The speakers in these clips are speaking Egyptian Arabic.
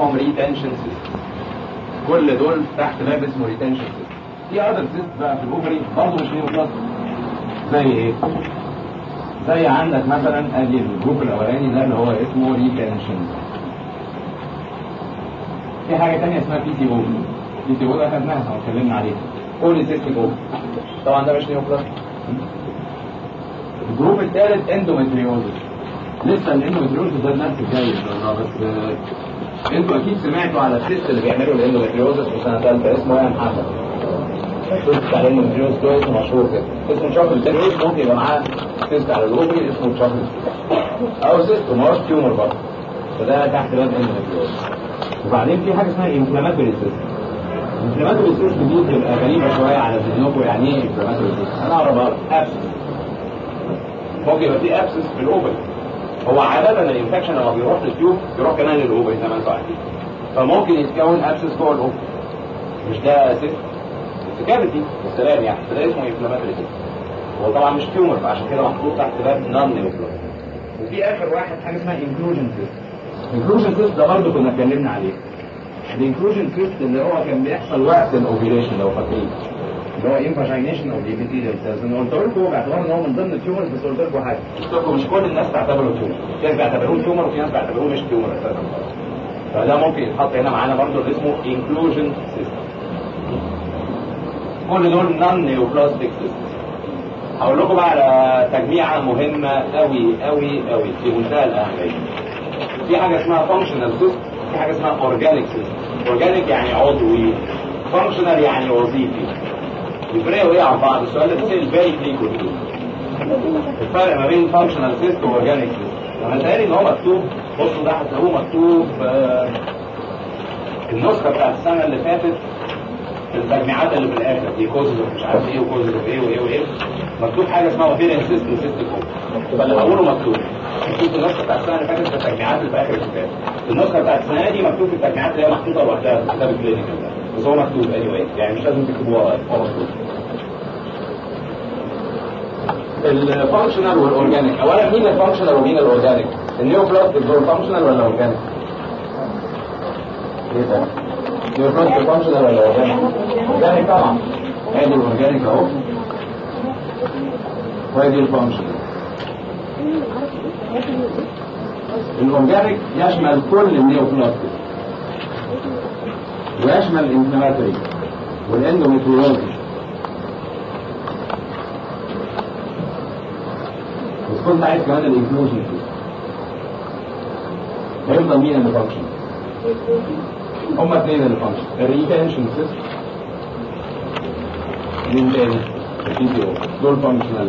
اسمهم ريتنشن سيست كل دول تحت باب اسمه ريتنشن سيست في اذر سيست بقى في الاوفري برضه مش نيوبلاست زي ايه؟ زي عندك مثلا ادي الجروب الاولاني ده اللي هو اسمه ريتنشن في حاجه ثانيه اسمها بي تي او بي تي او ده خدناها واتكلمنا عليها بولي سيستيك اوفر طبعا ده مش نيوبلاست الجروب الثالث اندومتريوزس لسه الاندومتريوزس ده النفس الجاي ان شاء الله بس آه، انتوا اكيد سمعتوا على السيست اللي بيعملوا الاندومتريوزس في سنه ثالثه اسمه ايه يا محمد؟ السيست بتاع الاندومتريوزس ده اسمه مشهور كده اسمه شوكل تيريس ممكن يبقى معاه سيست على الاوفري اسمه شوكل او سيست مارش تيومر برضه فده تحت باب اندومتريوزس وبعدين في حاجه اسمها انفلاماتوري سيست انفلاماتوري سيست دي بتبقى غريبه شويه على ذهنكم يعني ايه انفلاماتوري سيست؟ انا اعرف ابسس ممكن يبقى في ابسس في الاوبن هو عادة الانفكشن لما بيروح للتيوب بيروح كمان للاوبن زي ما انتوا عارفين فممكن يتكون ابسس جوه الاوبن مش ده سيست بس كافيتي بالسلام يعني ده اسمه انفلاماتوري سيست هو طبعا مش تيومر فعشان كده محطوط تحت باب نون نيوكلوس وفي اخر واحد حاجه اسمها انكلوجن سيست انكلوجن سيست ده برضه كنا اتكلمنا عليه الانكلوجن سيست اللي هو كان بيحصل وقت الاوفيليشن لو فاكرين اللي هو انفاجينيشن اوف الابيثيليال سيلز انا قلت لكم باعتبار ان هو من ضمن التيومرز بس قلت لكم حاجه قلت لكم مش كل الناس تعتبره تيومر في ناس بيعتبروه تيومر وفي ناس بيعتبروه مش تيومر اساسا فده ممكن يتحط هنا معانا برضه اللي اسمه انكلوجن سيستم كل دول نون نيوبلاستيك سيستم هقول لكم بقى على تجميعه مهمه قوي قوي قوي في منتهى الاهميه في حاجه اسمها فانكشنال سيستم في حاجه اسمها اورجانيك سيستم اورجانيك يعني عضوي فانكشنال يعني وظيفي يفرقوا ايه عن بعض السؤال ده بيسال بالي فريكوينتلي الفرق ما بين فانكشنال سيست واورجانيك سيست لما تقالي ان هو مكتوب بصوا ده هتلاقوه مكتوب آه، النسخه بتاعت السنه اللي فاتت في التجميعات اللي في الاخر دي كوزز مش عارف ايه وكوزز ايه وايه وايه مكتوب حاجه اسمها اوبيريان سيست وسيست كوم يبقى اللي هقوله مكتوب مكتوب في النسخه بتاعت السنه اللي فاتت في التجميعات اللي في اخر الكتاب النسخه بتاعت السنه دي مكتوب في التجميعات اللي هي محطوطه لوحدها في الكتاب الكلينيكال ده بس هو مكتوب اني anyway. يعني مش لازم تكتبوها ورايا هو مكتوب الفانكشنال والاورجانيك اولا مين الفانكشنال ومين الاورجانيك النيوبلاستيك دول فانكشنال ولا اورجانيك ايه ده نيوبلاستيك فانكشنال ولا اورجانيك اورجانيك طبعا ادي الاورجانيك اهو وادي الفانكشنال الاورجانيك يشمل كل النيوبلاستيك ويشمل الانفلاماتوري والاندوميتريوزي بس كنت عايز كمان الانكلوجن هيفضل مين اللي فانكشن هما اثنين اللي فانكشن الريتنشن سيستم مين تاني البي تي او دول فانكشنال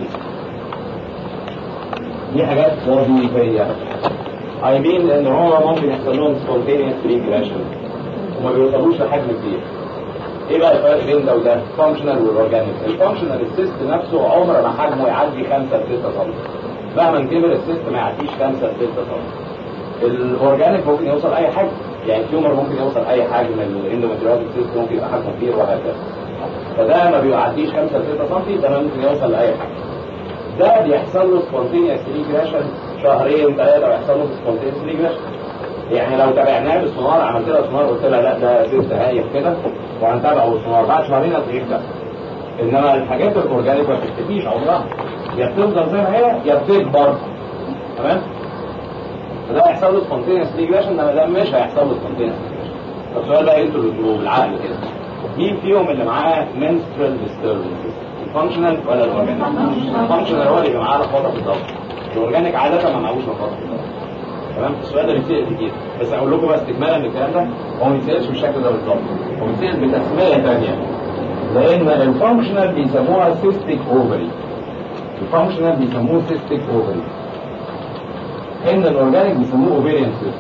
دي حاجات وظيفيه I mean ان هو ممكن يحصل لهم spontaneous regression وما بيوصلوش لحجم كبير ايه بقى الفرق بين ده وده فانكشنال والاورجانيك الفانكشنال السيست نفسه عمر ما حجمه يعدي 5 ل 6 سم مهما كبر السيست ما يعديش 5 ل 6 سم الاورجانيك ممكن يوصل اي حجم يعني التيومر ممكن يوصل اي حجم الاندوميتريوز سيست ممكن يبقى حجمه كبير وهكذا فده ما بيعديش 5 ل 6 سم ده ممكن يوصل لاي حجم ده بيحصل له سبونتينيوس ريجريشن شهرين ثلاثه ويحصل له سبونتينيوس ريجريشن يعني لو تابعناه بالسونار عملت لها سونار قلت لها لا ده سيست هايف كده وهنتابعه بالسونار بعد شهرين هتلاقيه ده انما الحاجات الاورجانيك ما بتختفيش عمرها يا بتفضل زي ما هي يا بتكبر تمام فده هيحصل له سبونتينيوس ريجريشن انما ده مش هيحصل له سبونتينيوس طب السؤال بقى انتوا اللي تقولوه بالعقل كده مين فيهم اللي معاه menstrual disturbances الفانكشنال ولا الاورجانيك الفانكشنال هو اللي بيبقى معاه لخبطه في الضغط الاورجانيك عاده ما معهوش لخبطه في الضغط تمام السؤال ده بيتسال كتير بس اقول لكم بس استكمالا للكلام ده هو ما بيتسالش بالشكل ده بالظبط هو بيتسال بتسميه ثانيه لان الفانكشنال بيسموها سيستيك اوفري الفانكشنال بيسموه سيستيك اوفري ان الاورجانيك بيسموه اوفيريان سيست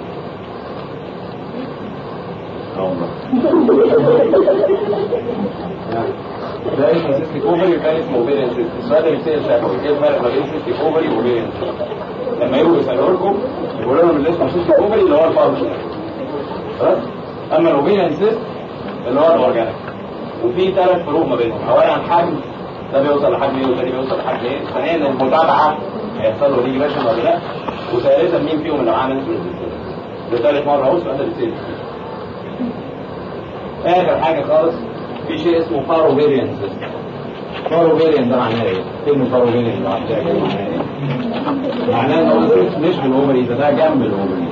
ده اسمه سيستيك اوفري وده اسمه اوفيريان سيست السؤال ده بيتسال شكله ايه الفرق ما بين سيستيك اوفري واوفيريان سيست لما يجوا يسالوا لكم يقولوا لهم اللي اسمه سيستيك اوفري اللي هو الفانكشنال خلاص اما الاوفيريان سيست اللي هو الاورجانيك وفي ثلاث فروق ما بينهم اولا حجم ده بيوصل لحجم ايه والتاني بيوصل لحجم ايه ثانيا المتابعه هيحصل له ريجريشن ولا لا وثالثا مين فيهم اللي معاه منسل ده ثالث مره اهو السؤال ده بيتسال اخر حاجه خالص في شيء اسمه باروفيريان سيستم باروفيريان ده معناه ايه؟ كلمه باروفيريان ده معناه ايه؟ معناه ان هو مش في الاوفري ده ده جنب الاوفري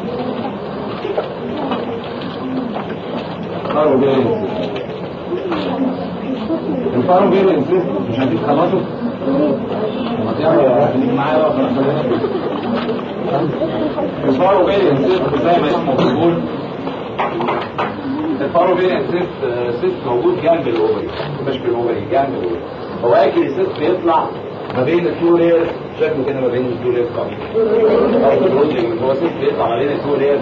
باروفيريان سيستم الباروفيريان سيستم مش عايزين تخلصوا؟ معايا بقى الباروفيريان سيستم زي ما اسمه بيقول الباروفيريان سيست سيست موجود جنب الاوفري مش في الاوفري جنب الاوفري هو اكل السيست بيطلع ما بين التو ليرز شكله كده ما بين التو ليرز هو سيست بيطلع ما بين التو ليرز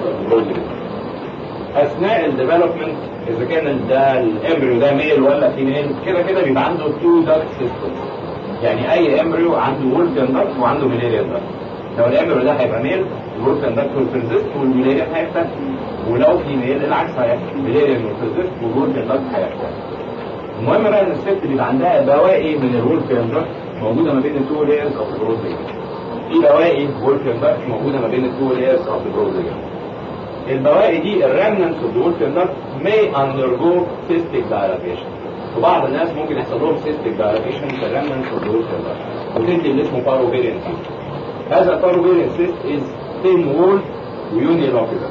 اثناء الديفلوبمنت اذا كان ده الامبريو ده ميل ولا فيميل كده كده بيبقى عنده تو داكت سيستم يعني اي امبريو عنده وولفيان داكت وعنده ميليريان داكت لو الامبريو ده هيبقى ميل الوولفيان داكت والبرزست والميليريان هيختفي ولو في ميل العكس هيحصل ميليريان والبرزست والوولفيان داكت هيختفي المهم بقى ان الست بيبقى عندها بواقي من الوولفيان داكت موجوده ما بين التو لايرز اوف البروزيجن في بواقي وولفيان داكت موجوده ما بين التو لايرز اوف البروزيجن البواقي دي الريمننت اوف الوولفيان داكت may undergo cystic dilatation وبعض الناس ممكن يحصل لهم cystic dilatation في الريمننت اوف الوولفيان داكت وتدي اللي اسمه باروفيريان سيست هذا الباروفيريان سيست از thin wall ويونيلوكولار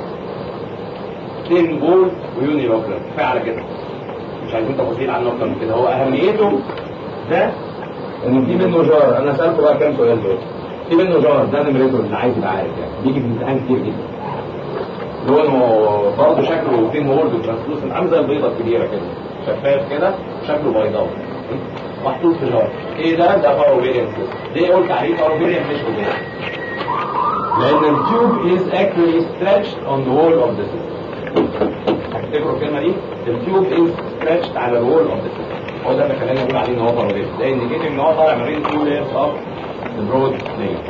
thin wall ويونيلوكولار كفايه على كده مش عايزين تفاصيل عنه اكتر من كده هو اهميته ده ان في منه جار انا سالته بقى كام سؤال دول في منه جار ده نمرته اللي عايز يبقى عارف يعني بيجي في امتحان كتير جدا لونه برضه شكله فين وورد ترانسلوسنت عامل زي البيضه الكبيره كده شفاف كده شكله بيضاوي محطوط في جار ايه ده ده باروفيريان ليه قلت عليه باروفيريان مش اوفيريان لان التيوب از actually stretched on the wall of the system هتفتكروا الكلمه دي التيوب از stretched على الوول اوف ذا system هو ده اللي خلاني اقول عليه ان هو باروفيريان ده انديكيت ان هو طالع ما بين two layers of the broad layer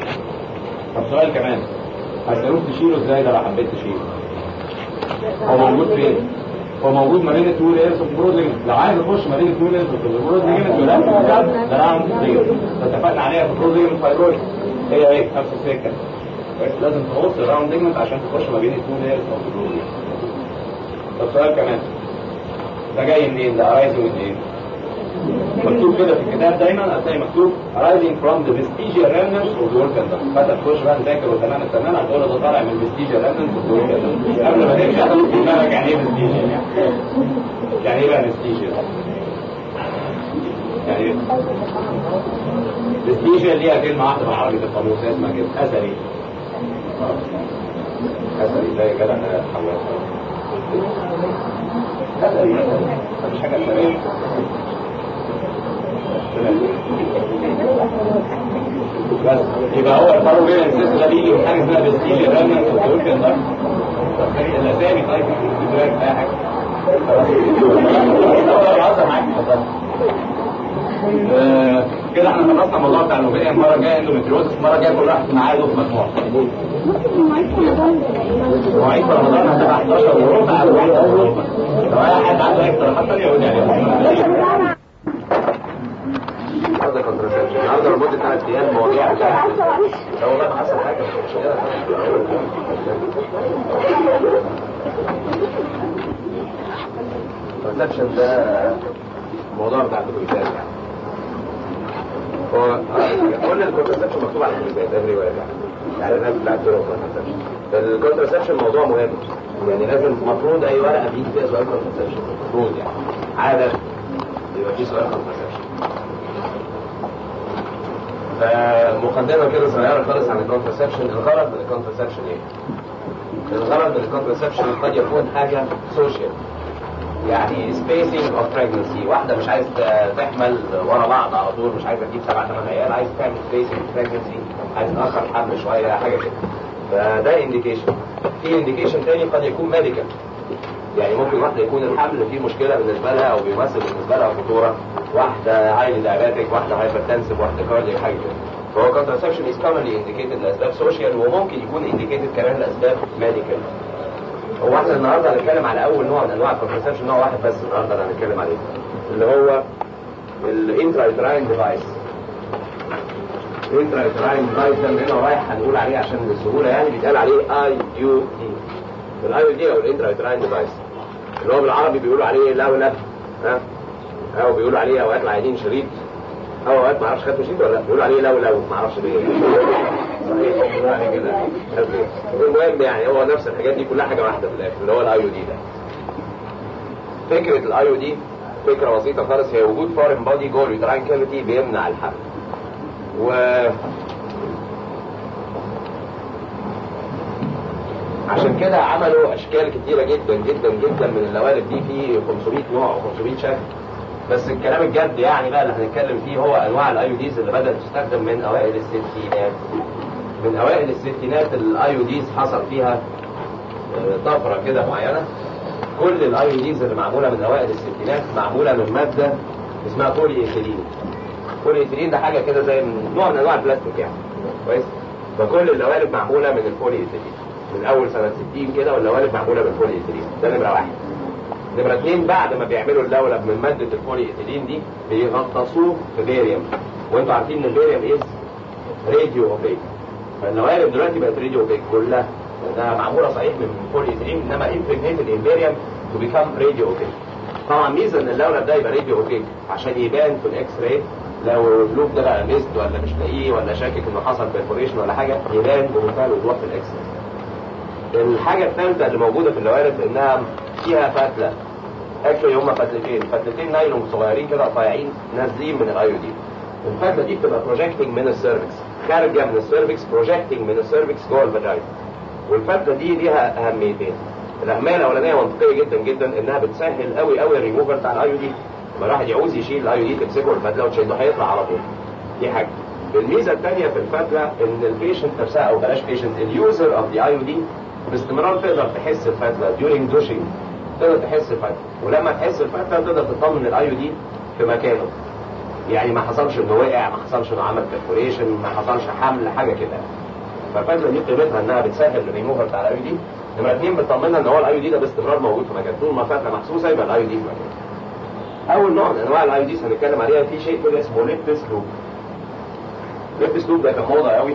طب سؤال كمان هتقدروش تشيله ازاي ده لو حبيت تشيله هو موجود فين هو موجود ما بين التو لايرز اوف بروزنج لو عايز اخش ما بين التو لايرز اوف بروزنج يبقى ده ده راوند لير اتفقنا عليها في بروزنج فايبرويد هي هي نفس الفكره بس لازم تغص الراوند ليجمنت عشان تخش ما بين التو لايرز اوف بروزنج طب سؤال كمان ده جاي منين ده ارايزنج من ايه مكتوب كده في الكتاب دايما هتلاقي مكتوب arising from the vestigial remnants of the organ duct فانت تخش بقى تذاكر وتمام التمام هتقول ده طالع من vestigial remnants of the organ duct قبل ما تمشي هتاخد في دماغك يعني ايه vestigial يعني ايه بقى vestigial يعني ايه vestigial ليها كلمة واحدة بالعربي في القاموس اسمها كده أثري أثري زي كده انا حولتها أثري مفيش حاجة أثرية بس يبقى هو الفرق بين السيستم ده بيجي من حاجه اسمها بستيج الرمل والدول كده ده الاسامي طيب في دماغك اي حاجه كده احنا خلصنا الموضوع بتاع الوبيا المره الجايه اندوميتريوزس المره الجايه كل واحد معاه في مجموعه مواعيد في رمضان هتبقى 11 وربع او 1 وربع لو اي حد عنده اقتراحات ثانيه يقول لي عليها النهارده كونتراسبشن النهارده لمده ثلاث ايام مواضيع لو والله ما حصل حاجه مش مشكله الكونتراسبشن ده الموضوع بتاع الكونتراسبشن يعني هو كل الكونتراسبشن مكتوب على الكونتراسبشن افري وير يعني الناس بتاعت الكونتراسبشن الكونتراسبشن موضوع مهم يعني لازم المفروض اي ورقه بيجي فيها سؤال كونتراسبشن المفروض يعني عاده يبقى في سؤال كونتراسبشن فمقدمه كده صغيره خالص عن الكونترسبشن الغرض من الكونترسبشن ايه؟ الغرض من الكونترسبشن قد يكون حاجه سوشيال يعني سبيسنج اوف بريجنسي واحده مش عايز تحمل ورا بعض على طول مش عايزه تجيب سبع ثمان عيال عايز تعمل سبيسنج بريجنسي عايز تاخر الحمل شويه حاجه كده فده انديكيشن في انديكيشن تاني قد يكون ميديكال يعني ممكن واحده يكون الحمل فيه مشكله بالنسبه لها او بيمثل بالنسبه لها خطوره واحده عايل دايابيتك واحده هايبرتنسيف واحده كاردياك حاجه كده فهو كونترسبشن از كومنلي انديكيتد لاسباب سوشيال وممكن يكون انديكيتد كمان لاسباب ميديكال هو احنا النهارده هنتكلم على اول نوع من انواع الكونترسبشن نوع واحد بس النهارده اللي هنتكلم عليه اللي هو الانترايتراين ديفايس الانترايتراين ديفايس ده من هنا رايح هنقول عليه عشان السهوله يعني بيتقال عليه اي يو دي الاي يو دي او الانترايتراين ديفايس اللي هو بالعربي بيقولوا عليه لولب ها او بيقولوا عليه اوقات العيانين شريط او اوقات ما اعرفش خدته شريط ولا لا بيقولوا عليه لولو ما اعرفش ليه صحيح بيقولوا عليه كده المهم يعني هو نفس الحاجات دي كلها حاجه واحده في الاخر اللي هو الاي او دي ده فكره الاي او دي فكره بسيطه خالص هي وجود فورين بودي جوه اليوتراين كافيتي بيمنع الحمل و عشان كده عملوا اشكال كتيره جدا جدا جدا من اللوالد دي في 500 نوع و500 شكل بس الكلام الجد يعني بقى اللي هنتكلم فيه هو انواع الايوديز اللي بدات تستخدم من اوائل الستينات من اوائل الستينات الايوديز حصل فيها طفره كده معينه كل الايوديز اللي معموله من اوائل الستينات معموله من ماده اسمها بولي ايثيلين بولي ايثيلين ده حاجه كده زي من نوع من انواع البلاستيك يعني كويس فكل اللوالد معموله من البولي ايثيلين من اول سنه 60 كده واللوالد معموله من البولي ايثيلين ده نمره واحد نمرة اثنين بعد ما بيعملوا اللولب من مادة البولي ايثيلين دي بيغطسوه في بيريوم وانتوا عارفين ان البيريوم از راديو اوبيك فالنوالب دلوقتي بقت راديو اوبيك كلها ده معمولة صحيح من بولي ايثيلين انما امبريجنيتد ان بيريوم تو بيكام راديو اوبيك طبعا ميزة ان اللولب ده يبقى راديو اوبيك عشان يبان في الاكس راي لو اللوب ده بقى ميست ولا مش لاقيه ولا شاكك انه حصل بيرفوريشن ولا حاجة يبان بمنتهى الوضوح في الاكس راي الحاجة الثالثة اللي موجودة في اللوارد انها فيها فتلة اكشلي هما فتلتين فتلتين نايلون صغيرين كده رفيعين نازلين من الايودين الفتلة دي بتبقى بروجيكتنج من السيرفكس خارجة من السيرفكس بروجيكتنج من السيرفكس جوه الفاجينا والفتلة دي ليها اهميتين الاهمية الاولانية منطقية جدا جدا انها بتسهل قوي قوي الريموفر بتاع الايودين لما الواحد يعوز يشيل الايودين تمسكه الفتلة وتشده هيطلع على طول دي حاجة الميزة الثانية في الفتلة ان البيشنت نفسها او بلاش بيشنت اليوزر اوف ذا ايودين باستمرار تقدر تحس الفتلة during دوشنج تقدر تحس الفتلة ولما تحس الفتلة تقدر تطمن الايو دي في مكانه يعني ما حصلش انه وقع ما حصلش انه عمل برفوريشن ما حصلش حمل حاجة كده فالفتلة دي قيمتها انها بتسهل الريموفر بتاع الايو دي نمرة اثنين بتطمنا ان هو الايو دي ده باستمرار موجود في مكانه طول ما فتلة محسوسة يبقى الايو دي في مكانه اول نوع من انواع الايو دي هنتكلم عليها في شيء كده اسمه ليبس لوب ليبس لوب ده كان موضة قوي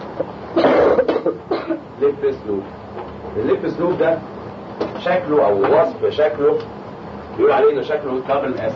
ليبس لوب الليبس لوب ده شكله او وصف شكله بيقول عليه انه شكله دبل اس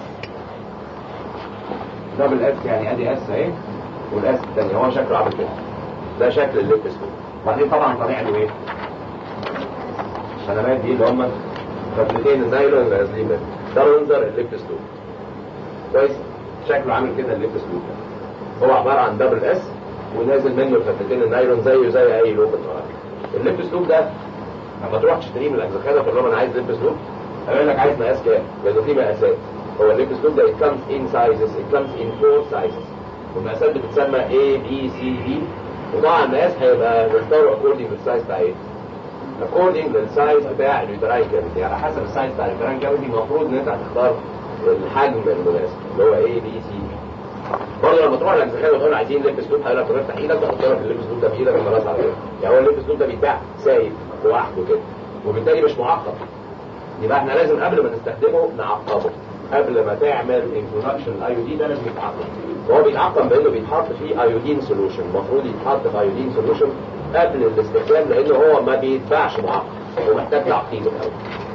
دبل اس يعني ادي اس اهي والاس الثاني هو شكله عامل كده ده شكل الليبس لوب وبعدين طبعا طالع له ايه الشنبات دي اللي هم فتلتين النايلون اللي نازلين منه ده منظر الليبس لوب كويس شكله عامل كده الليبس لوب هو عباره عن دبل اس ونازل منه الفتلتين النايلون زيه زي اي لوب النهارده الليبس لوب ده لما تروح تشتريه من الاجزخانه تقول لهم انا عايز ليبس لوب هيقول لك عايز مقاس كام؟ لانه في مقاسات هو الليبس لوب ده it comes in sizes it comes in four sizes والمقاسات بتتسمى A B C D وطبعا المقاس هيبقى نختاره according للسايز بتاع ايه؟ according للسايز بتاع اليوتراين كافيتي على حسب السايز بتاع اليوتراين كافيتي المفروض ان انت هتختار الحجم المناسب اللي هو A B C D برضه لما تروح الاجزخانه وتقول عايزين لبس لوب هيقول لك افتح ايدك وحط لك اللبس لوب ده في ايدك خلاص على كده يعني هو اللبس لوب ده بيتباع سايب لوحده كده وبالتالي مش معقد يبقى احنا لازم قبل ما نستخدمه نعقمه قبل ما تعمل انترودكشن الايودين ده لازم يتعقم وهو بيتعقم بانه بيتحط فيه ايودين سولوشن المفروض يتحط في ايودين سولوشن قبل الاستخدام لانه هو ما بيتباعش معقم هو محتاج تعقيم الاول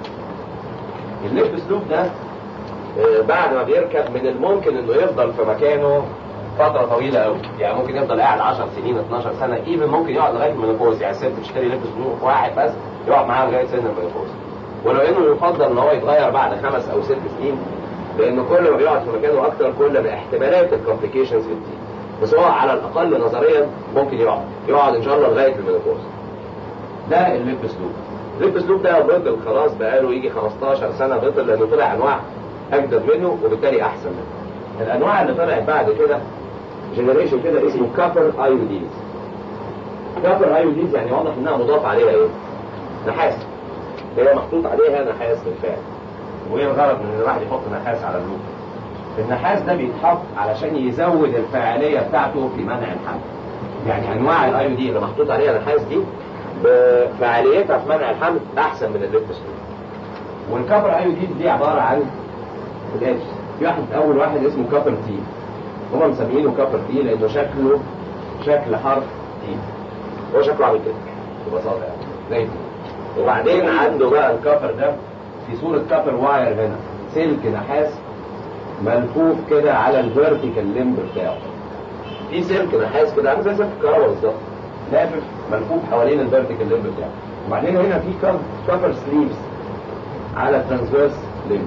اللبس لوب ده بعد ما بيركب من الممكن انه يفضل في مكانه فترة طويلة قوي يعني ممكن يفضل قاعد 10 سنين 12 سنة ايفن ممكن يقعد لغاية المينوبوز يعني الست تشتري لبس نوع واحد بس يقعد معاها لغاية سن المينوبوز ولو انه يفضل ان هو يتغير بعد خمس او ست سنين لان كل ما بيقعد في مكانه اكتر كل ما احتمالات الكومبليكيشنز بتزيد بس هو على الاقل نظريا ممكن يقعد يقعد ان شاء الله لغاية المينوبوز ده اللبس لوب اللبس لوب ده بطل خلاص بقاله يجي 15 سنة بطل لانه طلع انواع اجدد منه وبالتالي احسن منه الانواع اللي طلعت بعد كده جنريشن كده اسمه كابر ايوديز كابر ايوديز يعني واضح انها مضاف عليها ايه نحاس هي محطوط عليها نحاس بالفعل وايه الغرض من ان الواحد يحط نحاس على اللوب النحاس ده بيتحط علشان يزود الفعاليه بتاعته في منع الحمل يعني انواع الايودين اللي محطوط عليها نحاس دي بفعاليتها في منع الحمل احسن من الليبس والكابر ايوديز دي عباره عن الاتش في واحد اول واحد اسمه كابر تي هم مسمينه كابر تي لانه شكله شكل حرف تي هو شكله عامل كده ببساطه يعني زي وبعدين عنده بقى الكابر ده في صورة كابر واير هنا سلك نحاس ملفوف كده على الفيرتيكال ليمب بتاعه في سلك نحاس كده عامل زي سلك الكهرباء بالظبط لافف ملفوف حوالين الفيرتيكال ليمب بتاعه وبعدين هنا في كفر سليفز على ترانسفيرس ليمب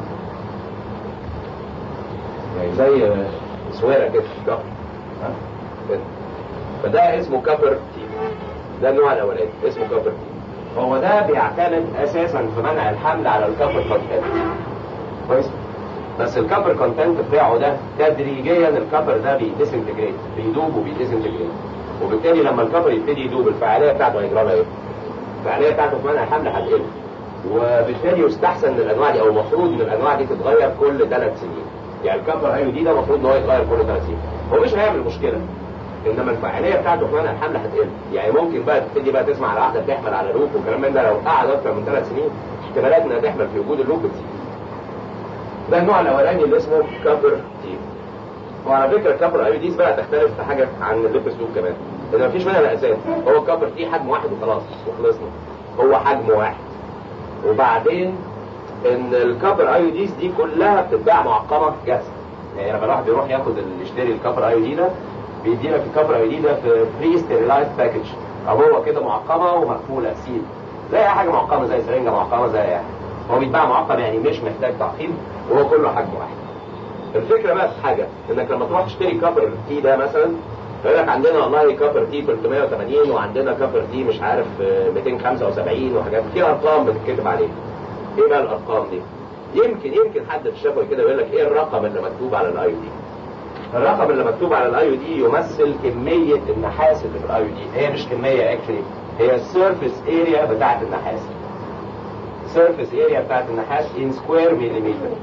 يعني زي سويرة كده كفر كده فده اسمه كفر تيب ده النوع الاولاني اسمه كفر تيب هو ده بيعتمد اساسا في منع الحمل على الكفر كونتنت كويس بس الكفر كونتنت بتاعه ده تدريجيا الكفر ده بيديسنتجريت بيدوب وبيديسنتجريت وبالتالي لما الكفر يبتدي يدوب الفعاليه بتاعته هيجرى لها ايه؟ الفعاليه بتاعته في منع الحمل هتقل وبالتالي يستحسن ان الانواع دي او المفروض ان الانواع دي تتغير كل ثلاث سنين يعني الكفر ايو دي ده المفروض ان هو يتغير كل ثلاث سنين هو مش هيعمل مشكله انما الفعاليه بتاعته في منع الحمل هتقل يعني ممكن بقى تبتدي بقى تسمع على واحده بتحمل على لوب والكلام من ده لو قعد اكتر من ثلاث سنين احتمالات انها تحمل في وجود اللوب بتزيد ده النوع الاولاني اللي اسمه كفر تيب وعلى فكره الكفر اي ديز بقى تختلف في حاجه عن الليبس لوب كمان ان مفيش منها الاساس هو الكفر تي حجم واحد وخلاص وخلصنا هو حجم واحد وبعدين ان الكفر اي ديز دي كلها بتتباع معقمه جاهزه يعني لما الواحد بيروح ياخد اللي يشتري الكفر اي دي ده بيدي لك الكفر اي دي ده في بري ستيرلايز باكج او هو كده معقمه ومقفوله سيل زي اي حاجه معقمه زي سرنجه معقمه زي اي حاجه هو بيتباع معقم يعني مش محتاج تعقيم وهو كله حجم واحد الفكره بقى في حاجه انك لما تروح تشتري كفر تي ده مثلا يقول لك عندنا والله كفر تي 380 وعندنا كفر تي مش عارف 275 وحاجات في ارقام بتتكتب عليه ايه بقى الارقام دي يمكن يمكن حد في الشفوي كده يقول لك ايه الرقم اللي مكتوب على الاي دي الرقم اللي مكتوب على الاي دي يمثل كميه النحاس اللي في الاي دي هي مش كميه اكشلي هي السيرفيس اريا بتاعه النحاس السيرفيس اريا بتاعه النحاس ان سكوير مليمتر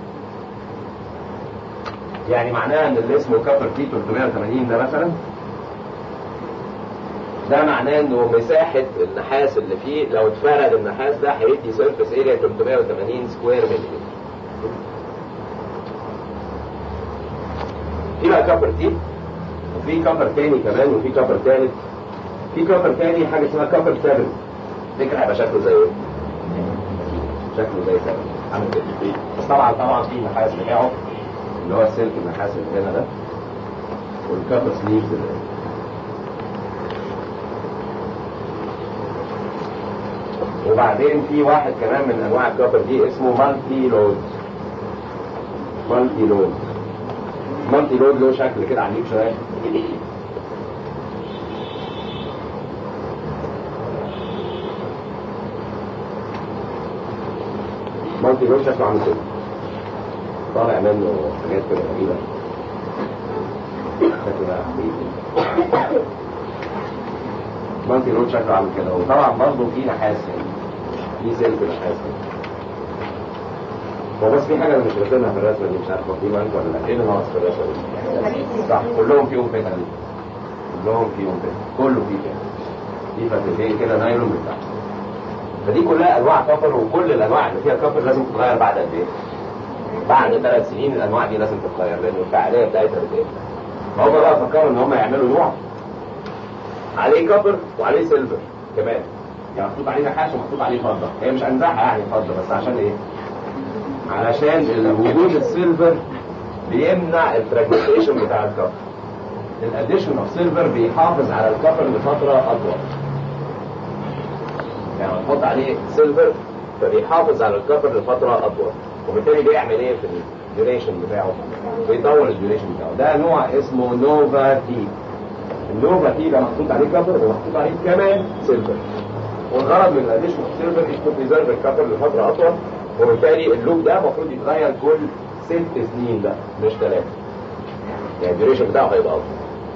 يعني معناها ان اللي اسمه كفر تي 380 ده مثلا ده معناه انه مساحة النحاس اللي فيه لو اتفرد النحاس ده هيدي سيرفيس اريا 380 سكوير مليمتر في بقى كفر تي وفي كفر تاني كمان وفي كفر تالت في كفر تاني حاجة اسمها كفر 7 فكرة هيبقى شكله زي ايه؟ شكله زي 7 عامل كده بس طبعا طبعا في النحاس بتاعه اللي هو السلك النحاس اللي هنا ده والكفر سليفز اللي هنا وبعدين في واحد كمان من انواع الكفر دي اسمه مالتي لود مالتي لود مالتي لود له شكل كده عنيف شويه مالتي لود شكله عامل كده طالع منه حاجات كده غريبه شكله بقى حبيبي مالتي لود شكله عامل كده وطبعا برضه في نحاس يعني في سلك نحاس هو بس في حاجه انا مش راسمها في الرسمه دي مش عارف واخدين بالك ولا لا ايه اللي ناقص في الرسمه دي؟ صح كلهم فيهم فتن دي كلهم فيهم فتن كله فيه فتن في فتنتين كده نايلون من تحت فدي كلها انواع كفر وكل الانواع اللي فيها كفر لازم تتغير بعد قد ايه؟ بعد ثلاث سنين الانواع دي لازم تتغير لان الفعاليه بتاعتها بتقل فهم بقى فكروا ان هم يعملوا نوع عليه كفر وعليه سيلفر كمان يعني محطوط عليه نحاس ومحطوط عليه فضه هي مش انزعها يعني فضه بس عشان ايه علشان وجود السيلفر بيمنع الفراجمنتيشن بتاع الكفر الاديشن اوف سيلفر بيحافظ على الكفر لفتره اطول يعني تحط عليه سيلفر فبيحافظ على الكفر لفتره اطول وبالتالي بيعمل ايه في الديوريشن بتاعه بيطول الديوريشن بتاعه ده نوع اسمه نوفا تي النوفا تي ده محطوط عليه كفر ومحطوط عليه كمان سيلفر والغرض من الاديشن اوف سيلفر يكون بريزيرف الكفر لفتره اطول وبالتالي اللوب ده المفروض يتغير كل ست سنين ده مش ثلاثه يعني الديوريشن بتاعه هيبقى اطول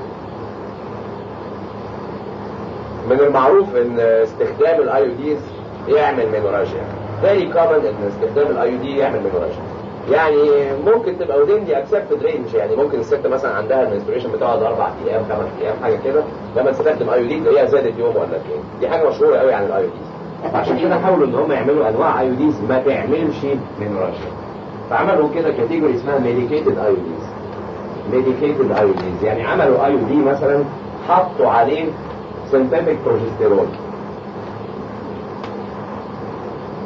من المعروف ان استخدام الاي ديز يعمل مينوراجيا فيري كومن ان استخدام الاي دي يعمل مينوراجيا يعني ممكن تبقى within the accepted range يعني ممكن الست مثلا عندها المنستريشن بتقعد اربع ايام خمس ايام حاجه كده لما تستخدم اي دي تلاقيها زادت يوم ولا اثنين دي حاجه مشهوره قوي عن الاي ديز عشان كده حاولوا ان هم يعملوا انواع اي ديز ما تعملش مينوراجيا فعملوا كده كاتيجوري اسمها ميديكيتد اي ديز ميديكيتد اي ديز يعني عملوا اي دي مثلا حطوا عليه سنتيتك بروجستيرون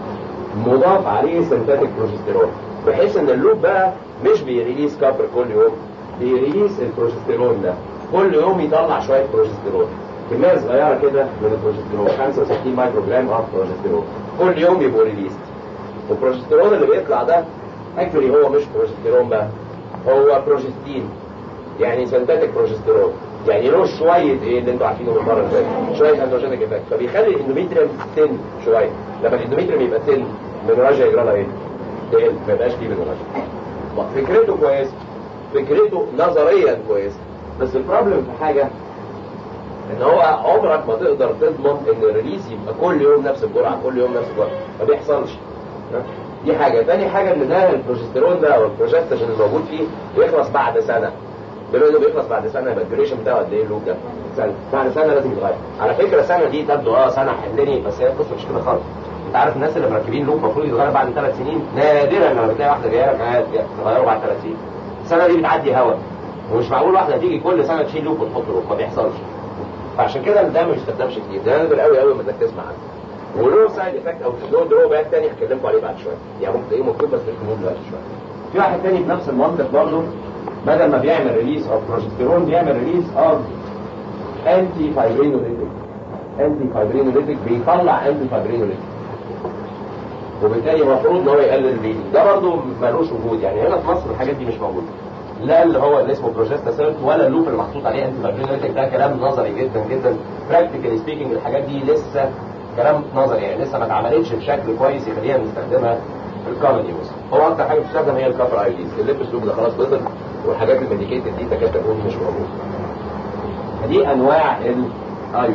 مضاف عليه سنتاتيك بروجستيرون بحيث ان اللوب بقى مش بيريليس كابر كل يوم بيريليس البروجستيرون ده كل يوم يطلع شويه بروجستيرون كميه صغيره كده من البروجستيرون 65 مايكرو جرام اوف بروجستيرون كل يوم يبقوا ريليست والبروجستيرون اللي بيطلع ده اكشولي هو مش بروجستيرون بقى هو بروجستين يعني سنتاتيك بروجستيرون يعني له شويه ايه اللي انتوا عارفينه من المره اللي فاتت شويه اندروجينيك افكت فبيخلي الاندوميتريوم تن شويه لما الاندوميتريوم يبقى تن المنراجيا يجرى لها ايه؟ تقل ما يبقاش فيه منراجيا فكرته كويسه فكرته نظريا كويسه بس البروبلم في حاجه ان هو عمرك ما تقدر تضمن ان الريليس يبقى كل يوم نفس الجرعه كل يوم نفس الجرعه ما بيحصلش دي حاجه تاني حاجه ان ده البروجستيرون ده او البروجستاجين اللي موجود فيه بيخلص بعد سنه بما انه بيخلص بعد سنه يبقى الديوريشن بتاعه قد ايه اللوب ده؟ سنه بعد سنه لازم يتغير على فكره سنه دي تبدو اه سنه حلني بس هي القصه مش كده خالص انت عارف الناس اللي مركبين لوب المفروض يتغير بعد ثلاث سنين نادرا لما بتلاقي واحده جايه لك تغيره بعد ثلاث سنين السنه دي بتعدي هوا ومش معقول واحده تيجي كل سنه تشيل لوب وتحط لوب ما بيحصلش فعشان كده ده ما بيستخدمش كتير ده نادر قوي قوي ما انك تسمع عنه وله سايد افكت او له درو باك تاني هكلمكم عليه بعد شويه يعني ممكن تلاقيه مكتوب بس مش موجود دلوقتي شويه في واحد تاني بنفس المنطق برضه بدل ما بيعمل ريليز اوف بروجستيرون بيعمل ريليز اوف انتي فايبرينوليتيك انتي فايبرينوليتيك بيطلع انتي فايبرينوليتيك وبالتالي المفروض ان هو يقلل الريليز ده برضه ملوش وجود يعني هنا في مصر الحاجات دي مش موجوده لا اللي هو اللي اسمه بروجستاسيرت ولا اللوب اللي محطوط عليه انتي فايبرينوليتيك ده كلام نظري جدا جدا براكتيكالي سبيكينج الحاجات دي لسه كلام نظري يعني لسه ما اتعملتش بشكل كويس يخلينا نستخدمها في الكوميدي يوز هو اكتر حاجه بتستخدم هي الكابر اي ديز الليبس لوب ده خلاص نزل والحاجات الميديكيتد دي تكاد تكون مش موجوده دي انواع الاي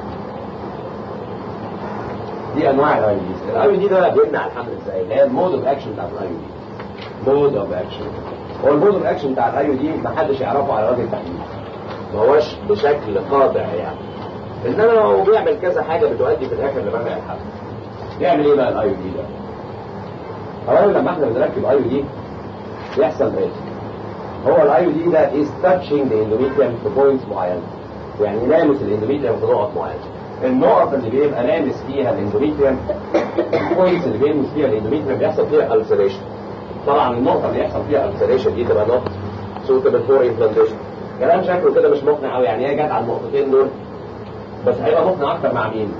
دي انواع الاي دي الاي دي ده بيمنع الحمل ازاي اللي هي المود اوف اكشن بتاعت الاي دي مود اوف اكشن هو المود اوف اكشن بتاع الاي دي ما حدش يعرفه على وجه التحديد ما هوش بشكل قاطع يعني انما هو بيعمل كذا حاجه بتؤدي في الاخر لمنع الحمل يعمل ايه بقى الاي دي ده اولا لما احنا بنركب اي دي يحصل ايه هو الاي دي ده is touching the endometrium في بوينتس معينه يعني لامس الاندوميتريوم في نقط معينه النقط اللي بيبقى لامس فيها الاندوميتريوم البوينتس اللي بيلمس فيها الاندوميتريوم بيحصل فيها السريشن طبعا النقطه اللي يحصل فيها السريشن دي تبقى نقطه suitable for implantation كلام شكله كده مش مقنع قوي يعني هي جت على النقطتين دول بس هيبقى مقنع اكتر مع مين؟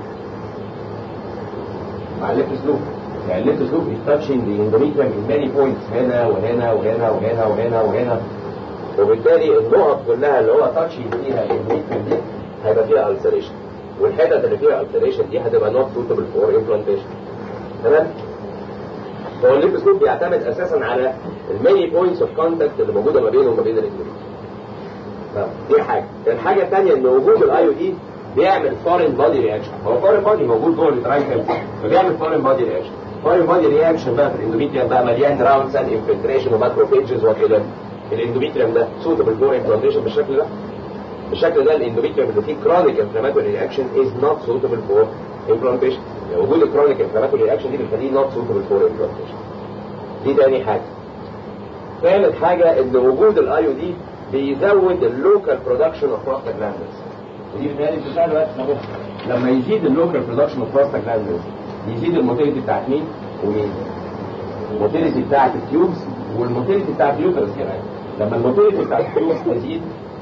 مع الليفت سلوك يعني الليفت سلوك is touching the endometrium in many points هنا وهنا وهنا وهنا وهنا وهنا وبالتالي النقط كلها اللي هو تاتشنج فيها الاندوميتريوم دي هيبقى فيها السريشن والحتت اللي فيها السريشن دي هتبقى not suitable for implantation تمام؟ هو الليفت سلوك بيعتمد اساسا على الماني بوينتس اوف كونتاكت اللي موجوده ما بينه وما بين الاندوميتريوم دي حاجه الحاجه الثانيه ان وجود الاي او دي بيعمل فورين بادي رياكشن هو فورين بادي موجود جوه الترايكل فبيعمل فورين بادي رياكشن فورين بادي رياكشن بقى في الاندوميتريوم بقى مليان راوند سيل انفلتريشن وماكروفيجز وكده الاندوميتريوم ده سوتبل فور امبلانتيشن بالشكل ده بالشكل ده الاندوميتريوم اللي فيه كرونيك انفلاماتوري رياكشن از نوت سوتبل فور امبلانتيشن يعني وجود الكرونيك انفلاماتوري رياكشن دي بتخليه نوت سوتبل فور امبلانتيشن دي تاني حاجه ثالث حاجه ان وجود الاي او دي بيزود اللوكال برودكشن اوف بروستاجلاندز ودي بتهيألي بتساعد بس لما يزيد اللوكال برودكشن اوف بروستاجلاندز يزيد الموتيليتي بتاعت مين ومين الموتيليتي بتاعت التيوبس والموتيليتي بتاعت اليوترس كمان لما الموتيليتي بتاعت التيوبس تزيد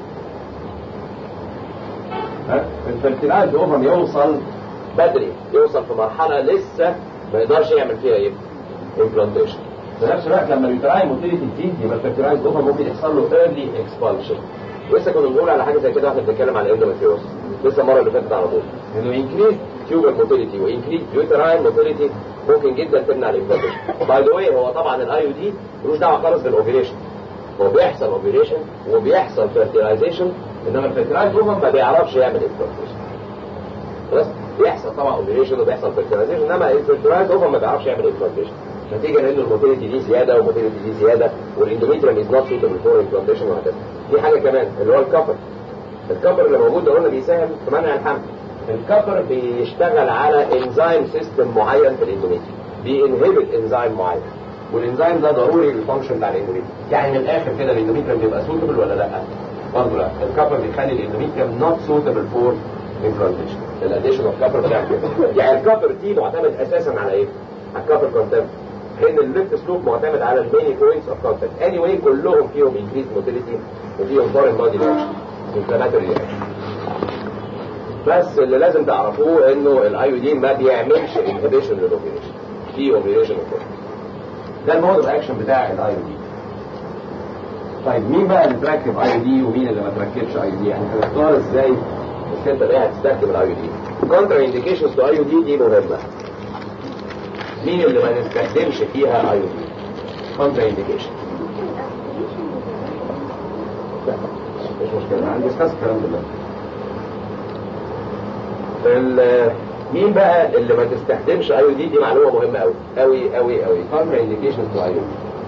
الفرتلايز اوفر يوصل بدري يوصل في مرحله لسه ما يقدرش يعمل فيها ايه امبلانتيشن في نفس الوقت لما اليوتراي موتيليتي تزيد يبقى الفرتلايز اوفر ممكن يحصل له ايرلي اكسبانشن لسه كنا بنقول على حاجه زي كده واحنا بنتكلم على الاندوميتريوس لسه المره اللي فاتت على طول انه انكريز تيوبر موتيليتي وانكريز يوتراين موتيليتي ممكن جدا تمنع الانفلاميشن باي ذا واي هو طبعا الاي او دي ملوش دعوه خالص بالاوبريشن هو بيحصل اوبريشن وبيحصل فيرتيلايزيشن انما الفيرتيلايز اوفر ما بيعرفش يعمل انفلاميشن خلاص بيحصل طبعا اوبريشن وبيحصل فيرتيلايزيشن انما الفيرتيلايز اوفر ما بيعرفش يعمل انفلاميشن نتيجه لان الموتيليتي دي زياده والموتيليتي دي زياده والاندوميتريوم از نوت سوتبل فور امبلانتيشن وهكذا في حاجه كمان اللي هو الكفر الكفر اللي موجود ده قلنا بيساهم في منع الحمل الكفر بيشتغل على انزيم سيستم معين في الاندوميتريوم بينهبت انزيم معين والانزيم ده ضروري للفانكشن بتاع الاندوميتريوم يعني من الاخر كده الاندوميتريوم بيبقى سوتبل ولا لا برضه لا الكفر بيخلي الاندوميتريوم نوت سوتبل فور امبلانتيشن الاديشن اوف كفر بتاعك يعني الكفر دي معتمد اساسا على ايه على الكابل كونتنت ان الليفت سلوب معتمد على الميني بوينتس اوف كونتنت اني واي كلهم فيهم انكريز موتيليتي وفيهم فورين بودي رياكشن انفلاماتوري رياكشن بس اللي لازم تعرفوه انه الايودين ما بيعملش انهبيشن للاوبريشن في اوبريشن ده المود اوف اكشن بتاع الايودين طيب مين بقى اللي تركب اي دي ومين اللي ما تركبش اي دي يعني هنختار ازاي بس انت اللي هتستخدم الاي دي كونترا انديكيشنز تو اي دي دي مهمه مين اللي ما نستخدمش فيها اي دي كونترا انديكيشن مش مشكله عندي اساس الكلام ده ال- مين بقى اللي ما تستخدمش اي دي دي معلومه مهمه قوي قوي قوي قوي كونترا انديكيشنز تو اي دي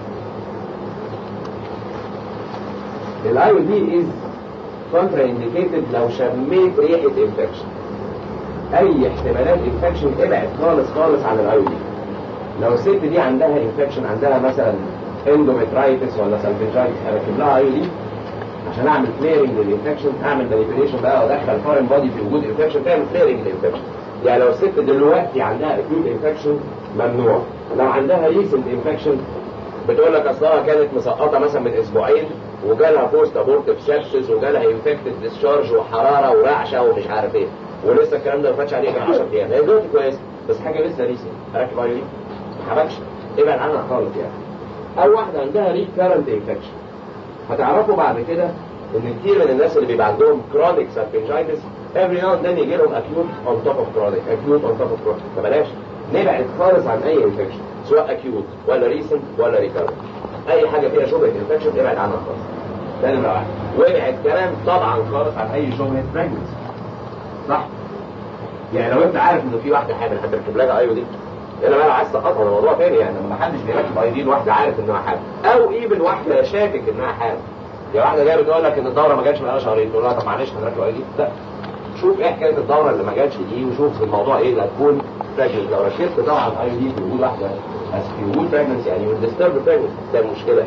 الاي دي از كونترا انديكيتد لو شميت ريحه انفكشن اي احتمالات انفكشن ابعد خالص خالص عن الاي دي لو الست دي عندها انفكشن عندها مثلا اندومترايتس ولا سالفنجايتس اركب لها اي دي عشان اعمل فليرنج للانفكشن اعمل مانيبيوليشن بقى وادخل فورين بودي في وجود انفكشن تعمل فليرنج للانفكشن يعني لو الست دلوقتي عندها اكيوت انفكشن ممنوع لو عندها ريسنت انفكشن بتقول لك اصلها كانت مسقطه مثلا من اسبوعين وجالها بوست ابورتيف سيبسس وجالها انفكتد ديسشارج وحراره ورعشه ومش عارف ايه ولسه الكلام ده ما فاتش عليه غير 10 ايام هي دلوقتي كويس بس حاجه لسه ريسنت اركب اي دي ما حبكش ابعد عنها خالص يعني او واحده عندها ري كارنت انفكشن هتعرفوا بعد كده ان كتير من الناس اللي بيبقى عندهم كرونيك سالفنجايتس every now and then يجي لهم acute on top of chronic acute on top of chronic فبلاش نبعد خالص عن اي انفكشن سواء acute ولا recent ولا recurrent اي حاجه فيها شبهه انفكشن ابعد عنها خالص ده نمره واحد وابعد كمان طبعا خالص عن اي شبهه pregnancy صح يعني لو انت عارف انه في واحده حامل هتركب لها ايو دي انا بقى عايز اسقطها ده موضوع تاني يعني لما حدش بيركب اي دي لواحده عارف انها حامل او ايفن واحده شاكك انها حامل يا واحده جايه بتقول لك ان الدوره ما جاتش بقالها شهرين تقول لها طب معلش هنركب اي دي لا شوف ايه حكايه الدوره اللي ما جاتش دي وشوف الموضوع ايه اللي هتكون براجنس لو ركبت طبعا اي دي في وجود واحده بس في وجود براجنس يعني والديسترب براجنس ده المشكله